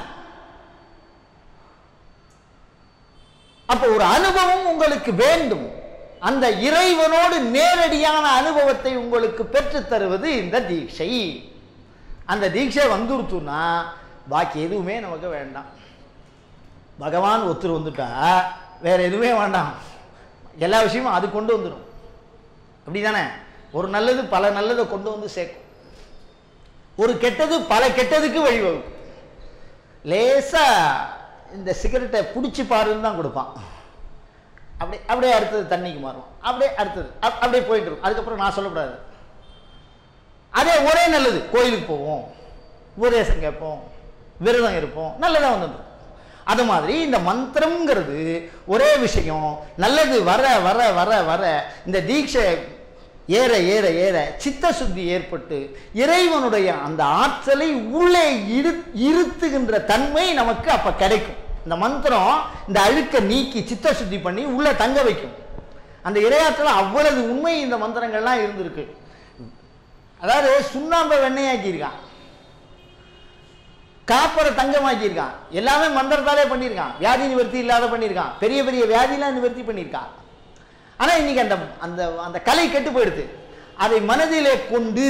அப்ப ஒரு அனுபவம் உங்களுக்கு வேண்டும் அந்த இறைவனோடு நேரடியான அனுபவத்தை உங்களுக்கு பெற்றுத் தருவது இந்த தீட்சை அந்த தீட்சை வந்துருத்துன்னா பாக்கி எதுவுமே நமக்கு வேண்டாம் பகவான் ஒத்துரு வந்துட்டா வேற எதுவுமே வேண்டாம் எல்லா விஷயமும் அது கொண்டு வந்துடும் அப்படிதானே ஒரு நல்லது பல நல்லதை கொண்டு வந்து சேர்க்கும் ஒரு கெட்டது பல கெட்டதுக்கு வழிவகுக்கும் லேசா இந்த சிகரெட்டை பிடிச்சி பாருன்னு தான் கொடுப்பான் அப்படி அப்படியே அடுத்தது தண்ணிக்கு மாறும் அப்படியே அடுத்தது அப்- அப்படியே போயிட்டு இருக்கும் அதுக்கப்புறம் நான் சொல்லக்கூடாது அதே ஒரே நல்லது கோயிலுக்கு போவோம் உபதேசம் கேட்போம் விரதம் இருப்போம் நல்லதா வந்துடும் அது மாதிரி இந்த மந்திரம்ங்கிறது ஒரே விஷயம் நல்லது வர வர வர வர இந்த தீட்சை ஏற ஏற ஏற சித்த சுத்தி ஏற்பட்டு இறைவனுடைய அந்த ஆற்றலை உள்ளே இரு இருத்துகின்ற தன்மை நமக்கு அப்ப கிடைக்கும் இந்த மந்திரம் இந்த அழுக்க நீக்கி சித்த சுத்தி பண்ணி உள்ள தங்க வைக்கும் அந்த இரையாற்றல் அவ்வளவு உண்மை இந்த மந்திரங்கள்லாம் இருந்திருக்கு அதாவது சுண்ணாம்பை வெண்ணையாக்கியிருக்கான் காப்பரை தங்கமாக்கியிருக்கான் எல்லாமே மந்திரத்தாலே பண்ணியிருக்கான் வியாதி நிவர்த்தி இல்லாத பண்ணியிருக்கான் பெரிய பெரிய வியாதிலாம் நிவர்த்தி பண்ணியிருக்கான் ஆனா இன்னைக்கு அந்த அந்த அந்த கலை கெட்டு போயிடுது அதை மனதிலே கொண்டு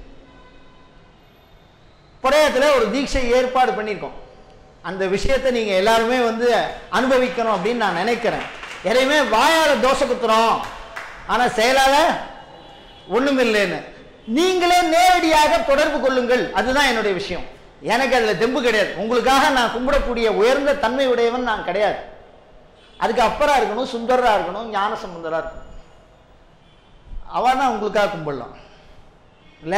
புடையத்துல ஒரு தீட்சை ஏற்பாடு பண்ணியிருக்கோம் அந்த விஷயத்தை நீங்க எல்லாருமே வந்து அனுபவிக்கணும் அப்படின்னு நான் நினைக்கிறேன் எதையுமே வாயால தோசை குத்துறோம் ஆனா செயலால ஒண்ணுமில்லைன்னு நீங்களே நேரடியாக தொடர்பு கொள்ளுங்கள் அதுதான் என்னுடைய விஷயம் எனக்கு அதுல தெம்பு கிடையாது உங்களுக்காக நான் கும்பிடக்கூடிய உயர்ந்த தன்மை உடையவன் நான் கிடையாது அதுக்கு அப்பரா இருக்கணும் சுந்தரா இருக்கணும் ஞான சம்பந்தரா இருக்கணும் அவனா உங்களுக்காக கும்பிடலாம் இல்ல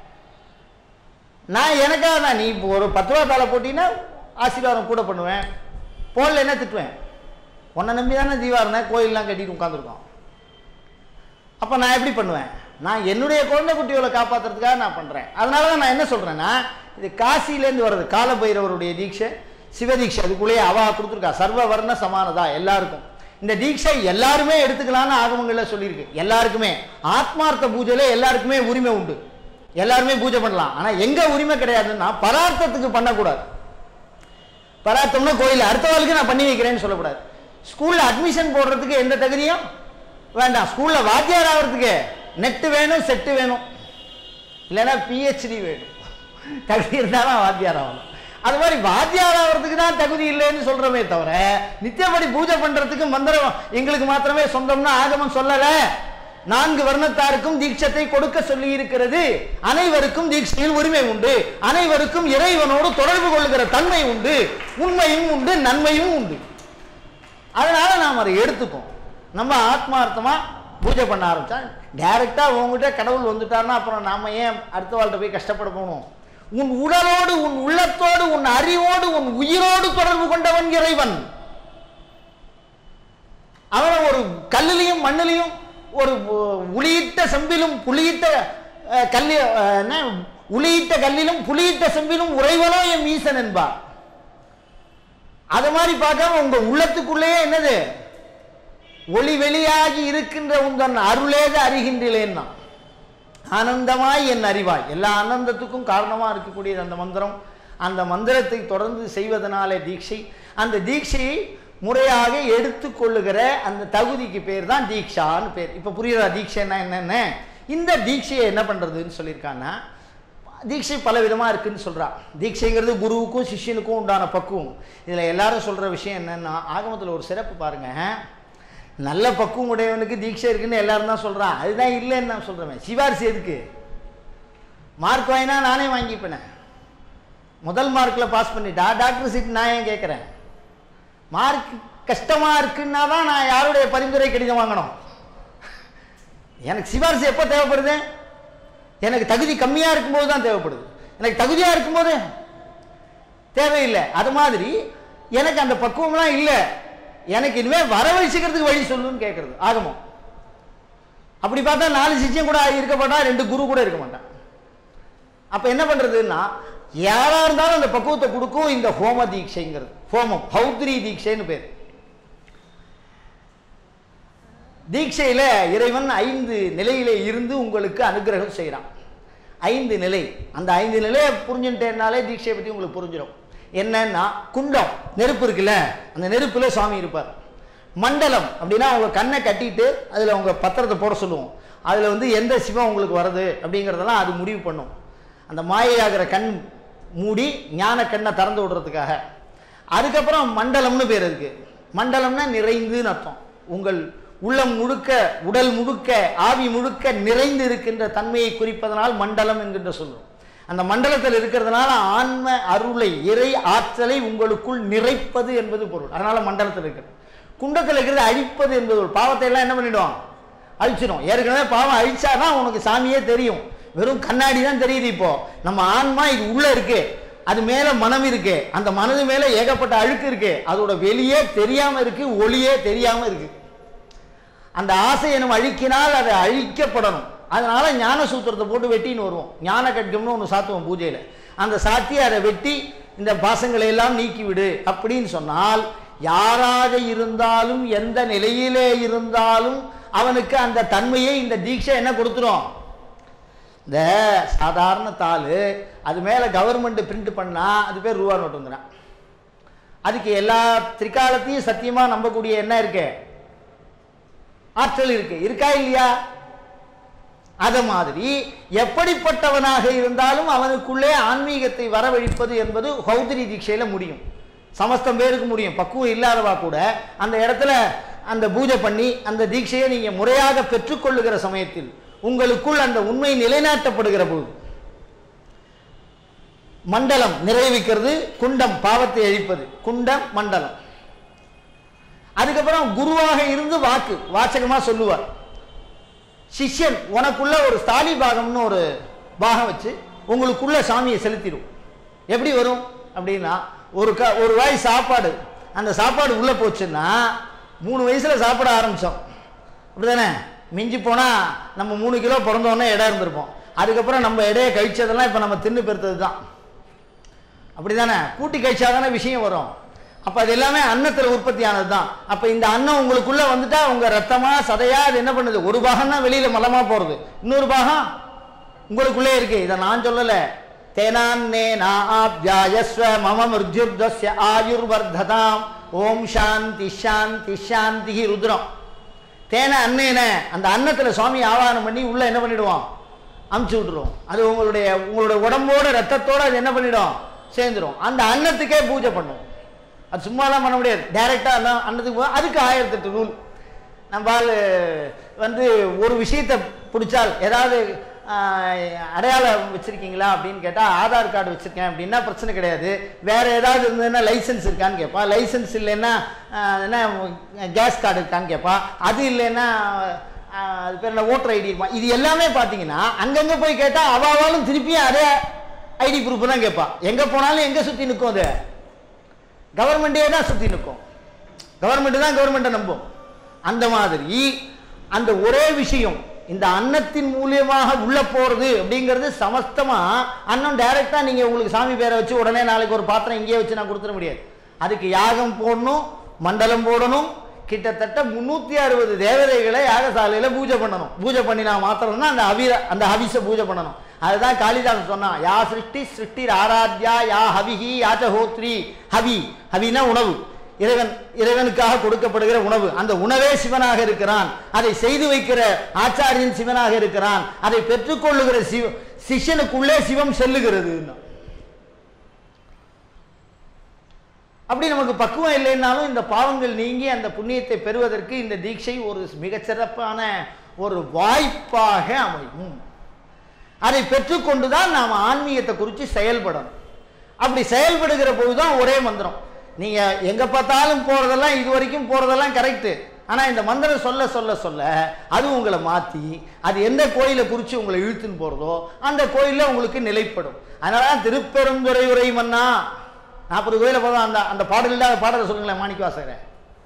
நான் எனக்காக தான் நீ இப்போ ஒரு பத்து ரூபா தாளை போட்டீங்கன்னா ஆசீர்வாதம் கூட பண்ணுவேன் போடல என்ன திட்டுவேன் உன்னை நம்பி தானே தீவாரணை கோயிலெலாம் கட்டிட்டு உட்காந்துருக்கோம் அப்போ நான் எப்படி பண்ணுவேன் நான் என்னுடைய குழந்தை குட்டிகளை காப்பாற்றுறதுக்காக நான் பண்ணுறேன் அதனால தான் நான் என்ன சொல்கிறேன்னா இது காசியிலேருந்து வர்றது காலபைரவருடைய தீட்சை சிவதீட்சை அதுக்குள்ளேயே அவா கொடுத்துருக்கா சர்வ வர்ண சமானதா எல்லாருக்கும் இந்த தீட்சை எல்லாருமே எடுத்துக்கலாம்னு ஆகமங்களில் சொல்லியிருக்கு எல்லாருக்குமே ஆத்மார்த்த பூஜையில எல்லாருக்குமே உரிமை உண்டு எல்லாருமே பூஜை பண்ணலாம் ஆனால் எங்க உரிமை கிடையாதுன்னா பரார்த்தத்துக்கு பண்ணக்கூடாது பரார்த்தம்னா கோயில் அடுத்த வாழ்க்கை நான் பண்ணி வைக்கிறேன்னு சொல்லக்கூடாது ஸ்கூல்ல அட்மிஷன் போடுறதுக்கு எந்த தகுதியும் வேண்டாம் ஸ்கூல்ல வாத்தியார் ஆகிறதுக்கு நெட்டு வேணும் செட்டு வேணும் இல்லைன்னா பிஹெச்டி வேணும் தகுதி இருந்தால் தான் வாத்தியார் ஆகணும் அது மாதிரி வாத்தியார் ஆகிறதுக்கு தான் தகுதி இல்லைன்னு சொல்றோமே தவிர நித்தியப்படி பூஜை பண்றதுக்கு மந்திரம் எங்களுக்கு மாத்திரமே சொந்தம்னா ஆகமம் சொல்லலை நான்கு வர்ணத்தாருக்கும் தீட்சத்தை கொடுக்க சொல்லி இருக்கிறது அனைவருக்கும் தீட்சையில் உரிமை உண்டு அனைவருக்கும் இறைவனோடு தொடர்பு கொள்ளுகிற தன்மை உண்டு உண்மையும் உண்டு நன்மையும் உண்டு அதனால நாம் அதை எடுத்துப்போம் நம்ம ஆத்மார்த்தமா பூஜை பண்ண ஆரம்பிச்சா டைரக்டா உங்ககிட்ட கடவுள் வந்துட்டாருன்னா அப்புறம் நாம ஏன் அடுத்த வாழ்க்கை போய் கஷ்டப்பட போகணும் உன் உடலோடு உன் உள்ளத்தோடு உன் அறிவோடு உன் உயிரோடு தொடர்பு கொண்டவன் இறைவன் அவனை ஒரு கல்லிலையும் மண்ணிலையும் ஒரு உ- உளியிட்ட செம்பிலும் புளியிட்ட அஹ், கல்லி அஹ், என்ன உளியிட்ட கல்லிலும் புளியிட்ட செம்பிலும் உறைவனோ என் ஈசன் என்பார் அது மாதிரி பார்க்காம உங்க உள்ளத்துக்குள்ளேயே என்னது ஒளி வெளியாகி இருக்கின்ற உந்தன் அருளேக அறிகின்றேன்னா ஆனந்தமாய் என் அறிவாய் எல்லா ஆனந்தத்துக்கும் காரணமா இருக்கக்கூடியது அந்த மந்திரம் அந்த மந்திரத்தை தொடர்ந்து செய்வதனாலே தீட்சை அந்த தீட்சையை முறையாக எடுத்துக்கொள்ளுகிற அந்த தகுதிக்கு பேர் தான் தீக்ஷான்னு பேர் இப்போ புரியுதா தீட்சைன்னா என்னென்ன இந்த தீட்சையை என்ன பண்றதுன்னு சொல்லியிருக்காங்கன்னா தீட்சை பல விதமாக இருக்குன்னு சொல்றா தீட்சைங்கிறது குருவுக்கும் சிஷ்யனுக்கும் உண்டான பக்குவம் இதில் எல்லாரும் சொல்ற விஷயம் என்னன்னா ஆகமத்தில் ஒரு சிறப்பு பாருங்க நல்ல பக்குவம் உடையவனுக்கு தீட்சை இருக்குன்னு எல்லாரும் தான் சொல்றான் அதுதான் இல்லைன்னு நான் சொல்றேன் சிவாரிசு எதுக்கு மார்க் வாங்கினா நானே வாங்கிப்பேனே முதல் மார்க்கில் பாஸ் பண்ணிட்டா டாக்டர் சீட் நான் ஏன் கேட்குறேன் மார்க் கஷ்டமா இருக்குன்னா தான் நான் யாருடைய பரிந்துரை கடிதம் வாங்கணும் எனக்கு சிபாரிசு எப்போ தேவைப்படுது எனக்கு தகுதி கம்மியாக இருக்கும்போது தான் தேவைப்படுது எனக்கு தகுதியாக இருக்கும்போது தேவையில்லை அது மாதிரி எனக்கு அந்த பக்குவம்லாம் இல்லை எனக்கு இனிமேல் வரவழைச்சிக்கிறதுக்கு வழி சொல்லுன்னு கேட்கறது ஆகமம் அப்படி பார்த்தா நாலு சிஷ்யம் கூட இருக்க மாட்டான் ரெண்டு குரு கூட இருக்க மாட்டான் அப்ப என்ன பண்றதுன்னா யாரா இருந்தாலும் அந்த பக்குவத்தை கொடுக்கும் இந்த ஹோம தீட்சைங்கிறது ஹோமம் பௌத்ரி தீட்சைன்னு பேர் தீட்சையில இறைவன் ஐந்து நிலையில இருந்து உங்களுக்கு அனுகிரகம் செய்கிறான் ஐந்து நிலை அந்த ஐந்து நிலையை புரிஞ்சுட்டேனாலே தீட்சையை பத்தி உங்களுக்கு புரிஞ்சிடும் என்னன்னா குண்டம் நெருப்பு இருக்குல்ல அந்த நெருப்புல சுவாமி இருப்பார் மண்டலம் அப்படின்னா உங்க கண்ணை கட்டிட்டு அதுல உங்க பத்திரத்தை போட சொல்லுவோம் அதுல வந்து எந்த சிவம் உங்களுக்கு வருது அப்படிங்கிறதெல்லாம் அது முடிவு பண்ணும் அந்த மாயையாகிற கண் மூடி ஞான கண்ணை திறந்து விடுறதுக்காக அதுக்கப்புறம் மண்டலம்னு பேர் இருக்கு மண்டலம்னா நிறைந்துன்னு அர்த்தம் உங்கள் உள்ளம் முழுக்க உடல் முழுக்க ஆவி முழுக்க நிறைந்து இருக்கின்ற தன்மையை குறிப்பதனால் மண்டலம் என்கின்ற சொல்லும் அந்த மண்டலத்தில் இருக்கிறதுனால ஆன்ம அருளை இறை ஆற்றலை உங்களுக்குள் நிறைப்பது என்பது பொருள் அதனால மண்டலத்தில் இருக்கிறது குண்டத்தில் இருக்கிறது அழிப்பது என்பது ஒரு பாவத்தை எல்லாம் என்ன பண்ணிடும் அழிச்சிடும் ஏற்கனவே பாவம் அழிச்சாதான் உனக்கு சாமியே தெரியும் வெறும் கண்ணாடி தான் தெரியுது இப்போ நம்ம ஆன்மா இது உள்ள இருக்கு அது மேல மனம் இருக்கு அந்த மனது மேல ஏகப்பட்ட அழுக்கு இருக்கு அதோட வெளியே தெரியாம இருக்கு ஒளியே தெரியாம இருக்கு அந்த ஆசையை நம்ம அழிக்கினால் அது அழிக்கப்படணும் அதனால ஞான சூத்திரத்தை போட்டு வெட்டின்னு வருவோம் ஞான கட்கம்னு ஒன்று சாத்துவோம் பூஜையில் அந்த சாத்தி அதை வெட்டி இந்த பாசங்களை எல்லாம் நீக்கிவிடு அப்படின்னு சொன்னால் யாராக இருந்தாலும் எந்த நிலையிலே இருந்தாலும் அவனுக்கு அந்த தன்மையை இந்த தீட்சை என்ன கொடுத்துரும் இந்த சாதாரண தாள் அது மேலே கவர்மெண்ட் பிரிண்ட் பண்ணா அது பேர் ரூபா நோட்டுங்கிறான் அதுக்கு எல்லா திரிகாலத்தையும் சத்தியமாக நம்பக்கூடிய என்ன இருக்கு ஆற்றல் இருக்கு இருக்கா இல்லையா அது மாதிரி எப்படிப்பட்டவனாக இருந்தாலும் அவனுக்குள்ளே ஆன்மீகத்தை வரவழைப்பது என்பது ஹௌதிரி தீட்சையில முடியும் சமஸ்தம் பேருக்கு முடியும் பக்குவம் இல்லாதவா கூட அந்த இடத்துல அந்த பூஜை பண்ணி அந்த தீட்சையை நீங்க முறையாக பெற்றுக்கொள்ளுகிற சமயத்தில் உங்களுக்குள் அந்த உண்மை நிலைநாட்டப்படுகிற போது மண்டலம் நிறைவிக்கிறது குண்டம் பாவத்தை அழிப்பது குண்டம் மண்டலம் அதுக்கப்புறம் குருவாக இருந்து வாக்கு வாச்சகமா சொல்லுவார் சிஷ்யன் உனக்குள்ள ஒரு ஸ்தாலி பாகம்னு ஒரு பாகம் வச்சு உங்களுக்குள்ள சாமியை செலுத்திடும் எப்படி வரும் அப்படின்னா ஒரு க ஒரு வாய் சாப்பாடு அந்த சாப்பாடு உள்ள போச்சுன்னா மூணு வயசுல சாப்பிட ஆரம்பிச்சோம் அப்படிதானே மிஞ்சி போனா நம்ம மூணு கிலோ பிறந்தோடனே இடம் இருந்திருப்போம் அதுக்கப்புறம் நம்ம இடையை கழிச்சதெல்லாம் இப்போ நம்ம தின்னு பெருத்தது தான் அப்படிதானே கூட்டி கழிச்சாதானே விஷயம் வரும் அப்ப அது எல்லாமே அன்னத்துல உற்பத்தி ஆனது தான் அப்ப இந்த அன்னம் உங்களுக்குள்ள வந்துட்டா உங்க ரத்தமா சதையா அது என்ன பண்ணுது ஒரு பாகம் தான் வெளியில மலமா போறது இன்னொரு பாகம் உங்களுக்குள்ளே இருக்கு இதை நான் சொல்லல தேனான்னே நாப்யாயஸ்வ மம மிருத்யுர்தஸ்ய ஆயுர்வர்ததாம் ஓம் சாந்தி சாந்தி சாந்தி ருத்ரம் தேன அன்னேன அந்த அன்னத்துல சுவாமி ஆவாகனம் பண்ணி உள்ள என்ன பண்ணிடுவோம் அமுச்சு விட்டுருவோம் அது உங்களுடைய உங்களுடைய உடம்போட ரத்தத்தோட அது என்ன பண்ணிடும் சேர்ந்துரும் அந்த அன்னத்துக்கே பூஜை பண்ணும் அது சும்மாலாம் பண்ண முடியாது டைரெக்டாக அன்னம் அன்னத்துக்கு போ- அதுக்கு ஆயிரத்தெட்டு ரூல் நம்மால் வந்து ஒரு விஷயத்தை பிடிச்சால் ஏதாவது ஆஹ், அடையாளம் வச்சிருக்கீங்களா அப்படின்னு கேட்டால் ஆதார் கார்டு வச்சிருக்கேன் அப்படின்னா பிரச்சனை கிடையாது வேற ஏதாவது இருந்ததுன்னா லைசன்ஸ் இருக்கான்னு கேட்பான் லைசன்ஸ் இல்லைன்னா ஆஹ், என்ன கேஸ் கார்டு இருக்கான்னு கேட்பான் அது இல்லைன்னா ஆஹ், அது பேர் என்ன ஓட்டர் ஐடி இருப்பான் இது எல்லாமே பார்த்தீங்கன்னா அங்கங்கே போய் கேட்டால் அவாவாலும் திருப்பியும் அதே ஐடி ப்ரூஃப் தான் கேட்பான் எங்கே போனாலும் எங்கே சுற்றி நிற்கும் அது கவர்மெண்ட்டே தான் சுற்றி நிற்கும் கவர்மெண்ட் தான் கவர்மெண்ட்டை நம்பும் அந்த மாதிரி அந்த ஒரே விஷயம் இந்த அன்னத்தின் மூலியமாக உள்ள போறது அப்படிங்கிறது சமஸ்தமா அன்னம் டைரக்டா நீங்க உங்களுக்கு சாமி பேரை வச்சு உடனே நாளைக்கு ஒரு பாத்திரம் இங்கேயே வச்சு நான் கொடுத்துட முடியாது அதுக்கு யாகம் போடணும் மண்டலம் போடணும் கிட்டத்தட்ட முன்னூத்தி அறுபது தேவதைகளை யாகசாலையில பூஜை பண்ணணும் பூஜை பண்ணினா மாத்திரம் தான் அந்த அவிர அந்த ஹவிஸை பூஜை பண்ணணும் அதுதான் காளிதாசன் சொன்னான் யா சிருஷ்டி சிருஷ்டி ஆராத்யா யா ஹவிஹி யாச்சஹோத்ரி ஹவி ஹவினா உணவு இறைவன் இறைவனுக்காக கொடுக்கப்படுகிற உணவு அந்த உணவே சிவனாக இருக்கிறான் அதை செய்து வைக்கிற ஆச்சாரியன் சிவனாக இருக்கிறான் அதை பெற்றுக்கொள்ளுகிற சிவ சிஷ்யனுக்குள்ளே சிவம் செல்லுகிறது அப்படி நமக்கு பக்குவம் இல்லைன்னாலும் இந்த பாவங்கள் நீங்கி அந்த புண்ணியத்தை பெறுவதற்கு இந்த தீட்சை ஒரு மிகச்சிறப்பான ஒரு வாய்ப்பாக அமையும் அதை பெற்றுக்கொண்டுதான் நாம் ஆன்மீகத்தை குறித்து செயல்படணும் அப்படி செயல்படுகிற போதுதான் ஒரே மந்திரம் நீங்க எங்க பார்த்தாலும் போறதெல்லாம் இது வரைக்கும் போறதெல்லாம் கரெக்ட் ஆனா இந்த மந்திரம் சொல்ல சொல்ல சொல்ல அது உங்களை மாத்தி அது எந்த கோயிலை குறித்து உங்களை இழுத்துன்னு போறதோ அந்த கோயில்ல உங்களுக்கு நிலைப்படும் அதனால திருப்பெருந்துறை உரை மன்னா நாற்பது கோயில போதும் அந்த அந்த பாடல் இல்லாத பாடலை சொல்லுங்களேன் மாணிக்க வாசகரே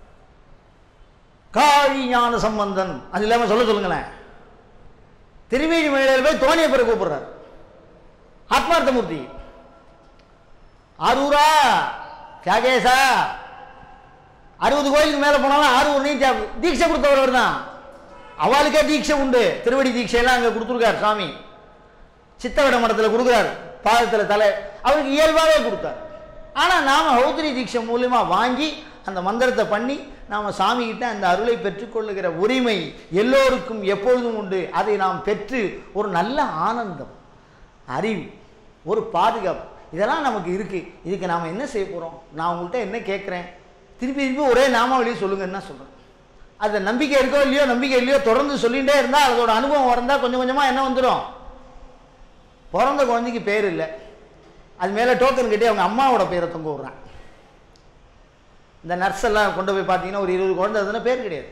காழி ஞான சம்பந்தன் அது இல்லாம சொல்ல சொல்லுங்களேன் திருவேணி மலையில போய் தோணிய பிறகு கூப்பிடுறார் ஆத்மார்த்தமூர்த்தி ஆரூரா தியாகேசா அறுபது கோயிலுக்கு மேல போனாலும் ஆரூர் நீ தியா- தீட்சை கொடுத்தவர் தான் அவளுக்கே தீட்சை உண்டு திருவடி தீட்சையெல்லாம் அங்க கொடுத்துருக்கார் சாமி சித்தவிட மடத்தில் கொடுக்குறார் பாதத்தில் தலை அவருக்கு இயல்பாகவே கொடுத்தார் ஆனால் நாம் ஹௌத்ரி தீட்சை மூலியமா வாங்கி அந்த மந்திரத்தை பண்ணி நாம் சாமி கிட்ட அந்த அருளை பெற்றுக்கொள்ளுகிற உரிமை எல்லோருக்கும் எப்பொழுதும் உண்டு அதை நாம் பெற்று ஒரு நல்ல ஆனந்தம் அறிவு ஒரு பாதுகாப்பு இதெல்லாம் நமக்கு இருக்கு இதுக்கு நாம் என்ன செய்ய போகிறோம் நான் உங்கள்கிட்ட என்ன கேட்குறேன் திருப்பி திருப்பி ஒரே நாமாவளியை சொல்லுங்கன்னு தான் சொல்கிறேன் அது நம்பிக்கை இருக்கோ இல்லையோ நம்பிக்கை இல்லையோ தொடர்ந்து சொல்லிகிட்டே இருந்தால் அதோட அனுபவம் வந்தால் கொஞ்சம் கொஞ்சமாக என்ன வந்துடும் பிறந்த குழந்தைக்கு பேர் இல்லை அது மேலே டோக்கன் கட்டி அவங்க அம்மாவோட பேரை தொங்க விடுறான் இந்த நர்ஸ் எல்லாம் கொண்டு போய் பார்த்தீங்கன்னா ஒரு இருபது குழந்தை அதுன்னா பேர் கிடையாது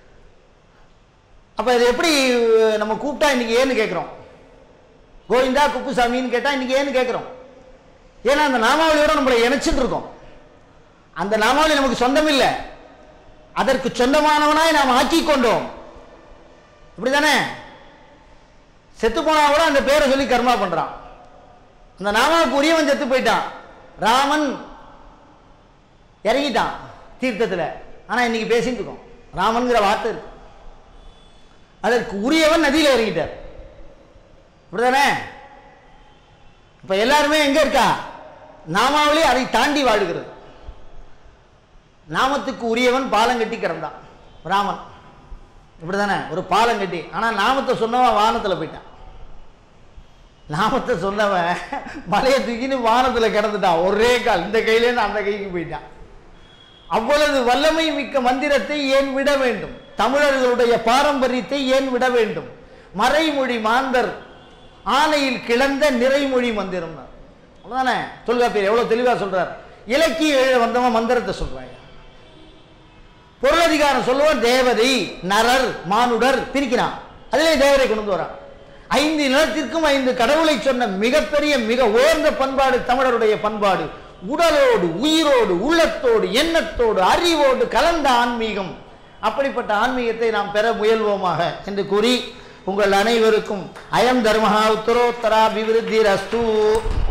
அப்போ இது எப்படி நம்ம கூப்பிட்டா இன்னைக்கு ஏன்னு கேட்குறோம் கோவிந்தா குப்புசாமின்னு கேட்டால் இன்னைக்கு ஏன்னு கேட்குறோம் ஏன்னா அந்த நாமாவளியோட நம்மளை இணைச்சிட்டு இருக்கோம் அந்த நாமாவளி நமக்கு சொந்தம் இல்லை அதற்கு சொந்தமானவனாய் நாம் ஆக்கி கொண்டோம் இப்படிதானே செத்து போனா கூட அந்த பேரை சொல்லி கர்மா பண்றான் அந்த நாமாவுக்கு உரியவன் செத்து போயிட்டான் ராமன் இறங்கிட்டான் தீர்த்தத்துல ஆனா இன்னைக்கு பேசிட்டு இருக்கோம் ராமன்கிற வார்த்தை இருக்கு அதற்கு உரியவன் நதியில இறங்கிட்டார் இப்படிதானே இப்ப எல்லாருமே எங்க இருக்கா நாமாவளி அதை தாண்டி வாழுகிறது நாமத்துக்கு உரியவன் பாலம் கட்டி கிடந்தான் ராமன் இப்படிதானே ஒரு பாலம் கட்டி ஆனா நாமத்தை சொன்னவன் வானத்துல போயிட்டான் நாமத்தை சொன்னவன் மலையை தூக்கின்னு வானத்துல கிடந்துட்டான் ஒரே கால் இந்த கையிலேருந்து அந்த கைக்கு போயிட்டான் அவ்வளவு வல்லமை மிக்க மந்திரத்தை ஏன் விட வேண்டும் தமிழர்களுடைய பாரம்பரியத்தை ஏன் விட வேண்டும் மறைமொழி மாந்தர் ஆணையில் கிளந்த நிறைமொழி மந்திரம் அதானே தொல்காப்பியர் எவ்வளவு தெளிவா சொல்றார் இலக்கிய எழுத வந்தவன் மந்திரத்தை சொல்றாங்க பொருளதிகாரம் சொல்லுவான் தேவதை நரர் மானுடர் பிரிக்கிறான் அதிலே தேவரை கொண்டு வந்து வரான் ஐந்து நிலத்திற்கும் ஐந்து கடவுளை சொன்ன மிகப்பெரிய மிக உயர்ந்த பண்பாடு தமிழருடைய பண்பாடு உடலோடு உயிரோடு உள்ளத்தோடு எண்ணத்தோடு அறிவோடு கலந்த ஆன்மீகம் அப்படிப்பட்ட ஆன்மீகத்தை நாம் பெற முயல்வோமாக என்று கூறி உங்கள் அனைவருக்கும் அயம் தர்மஹா உத்தரோத்தரா அபிவிருத்தி ரஸ்து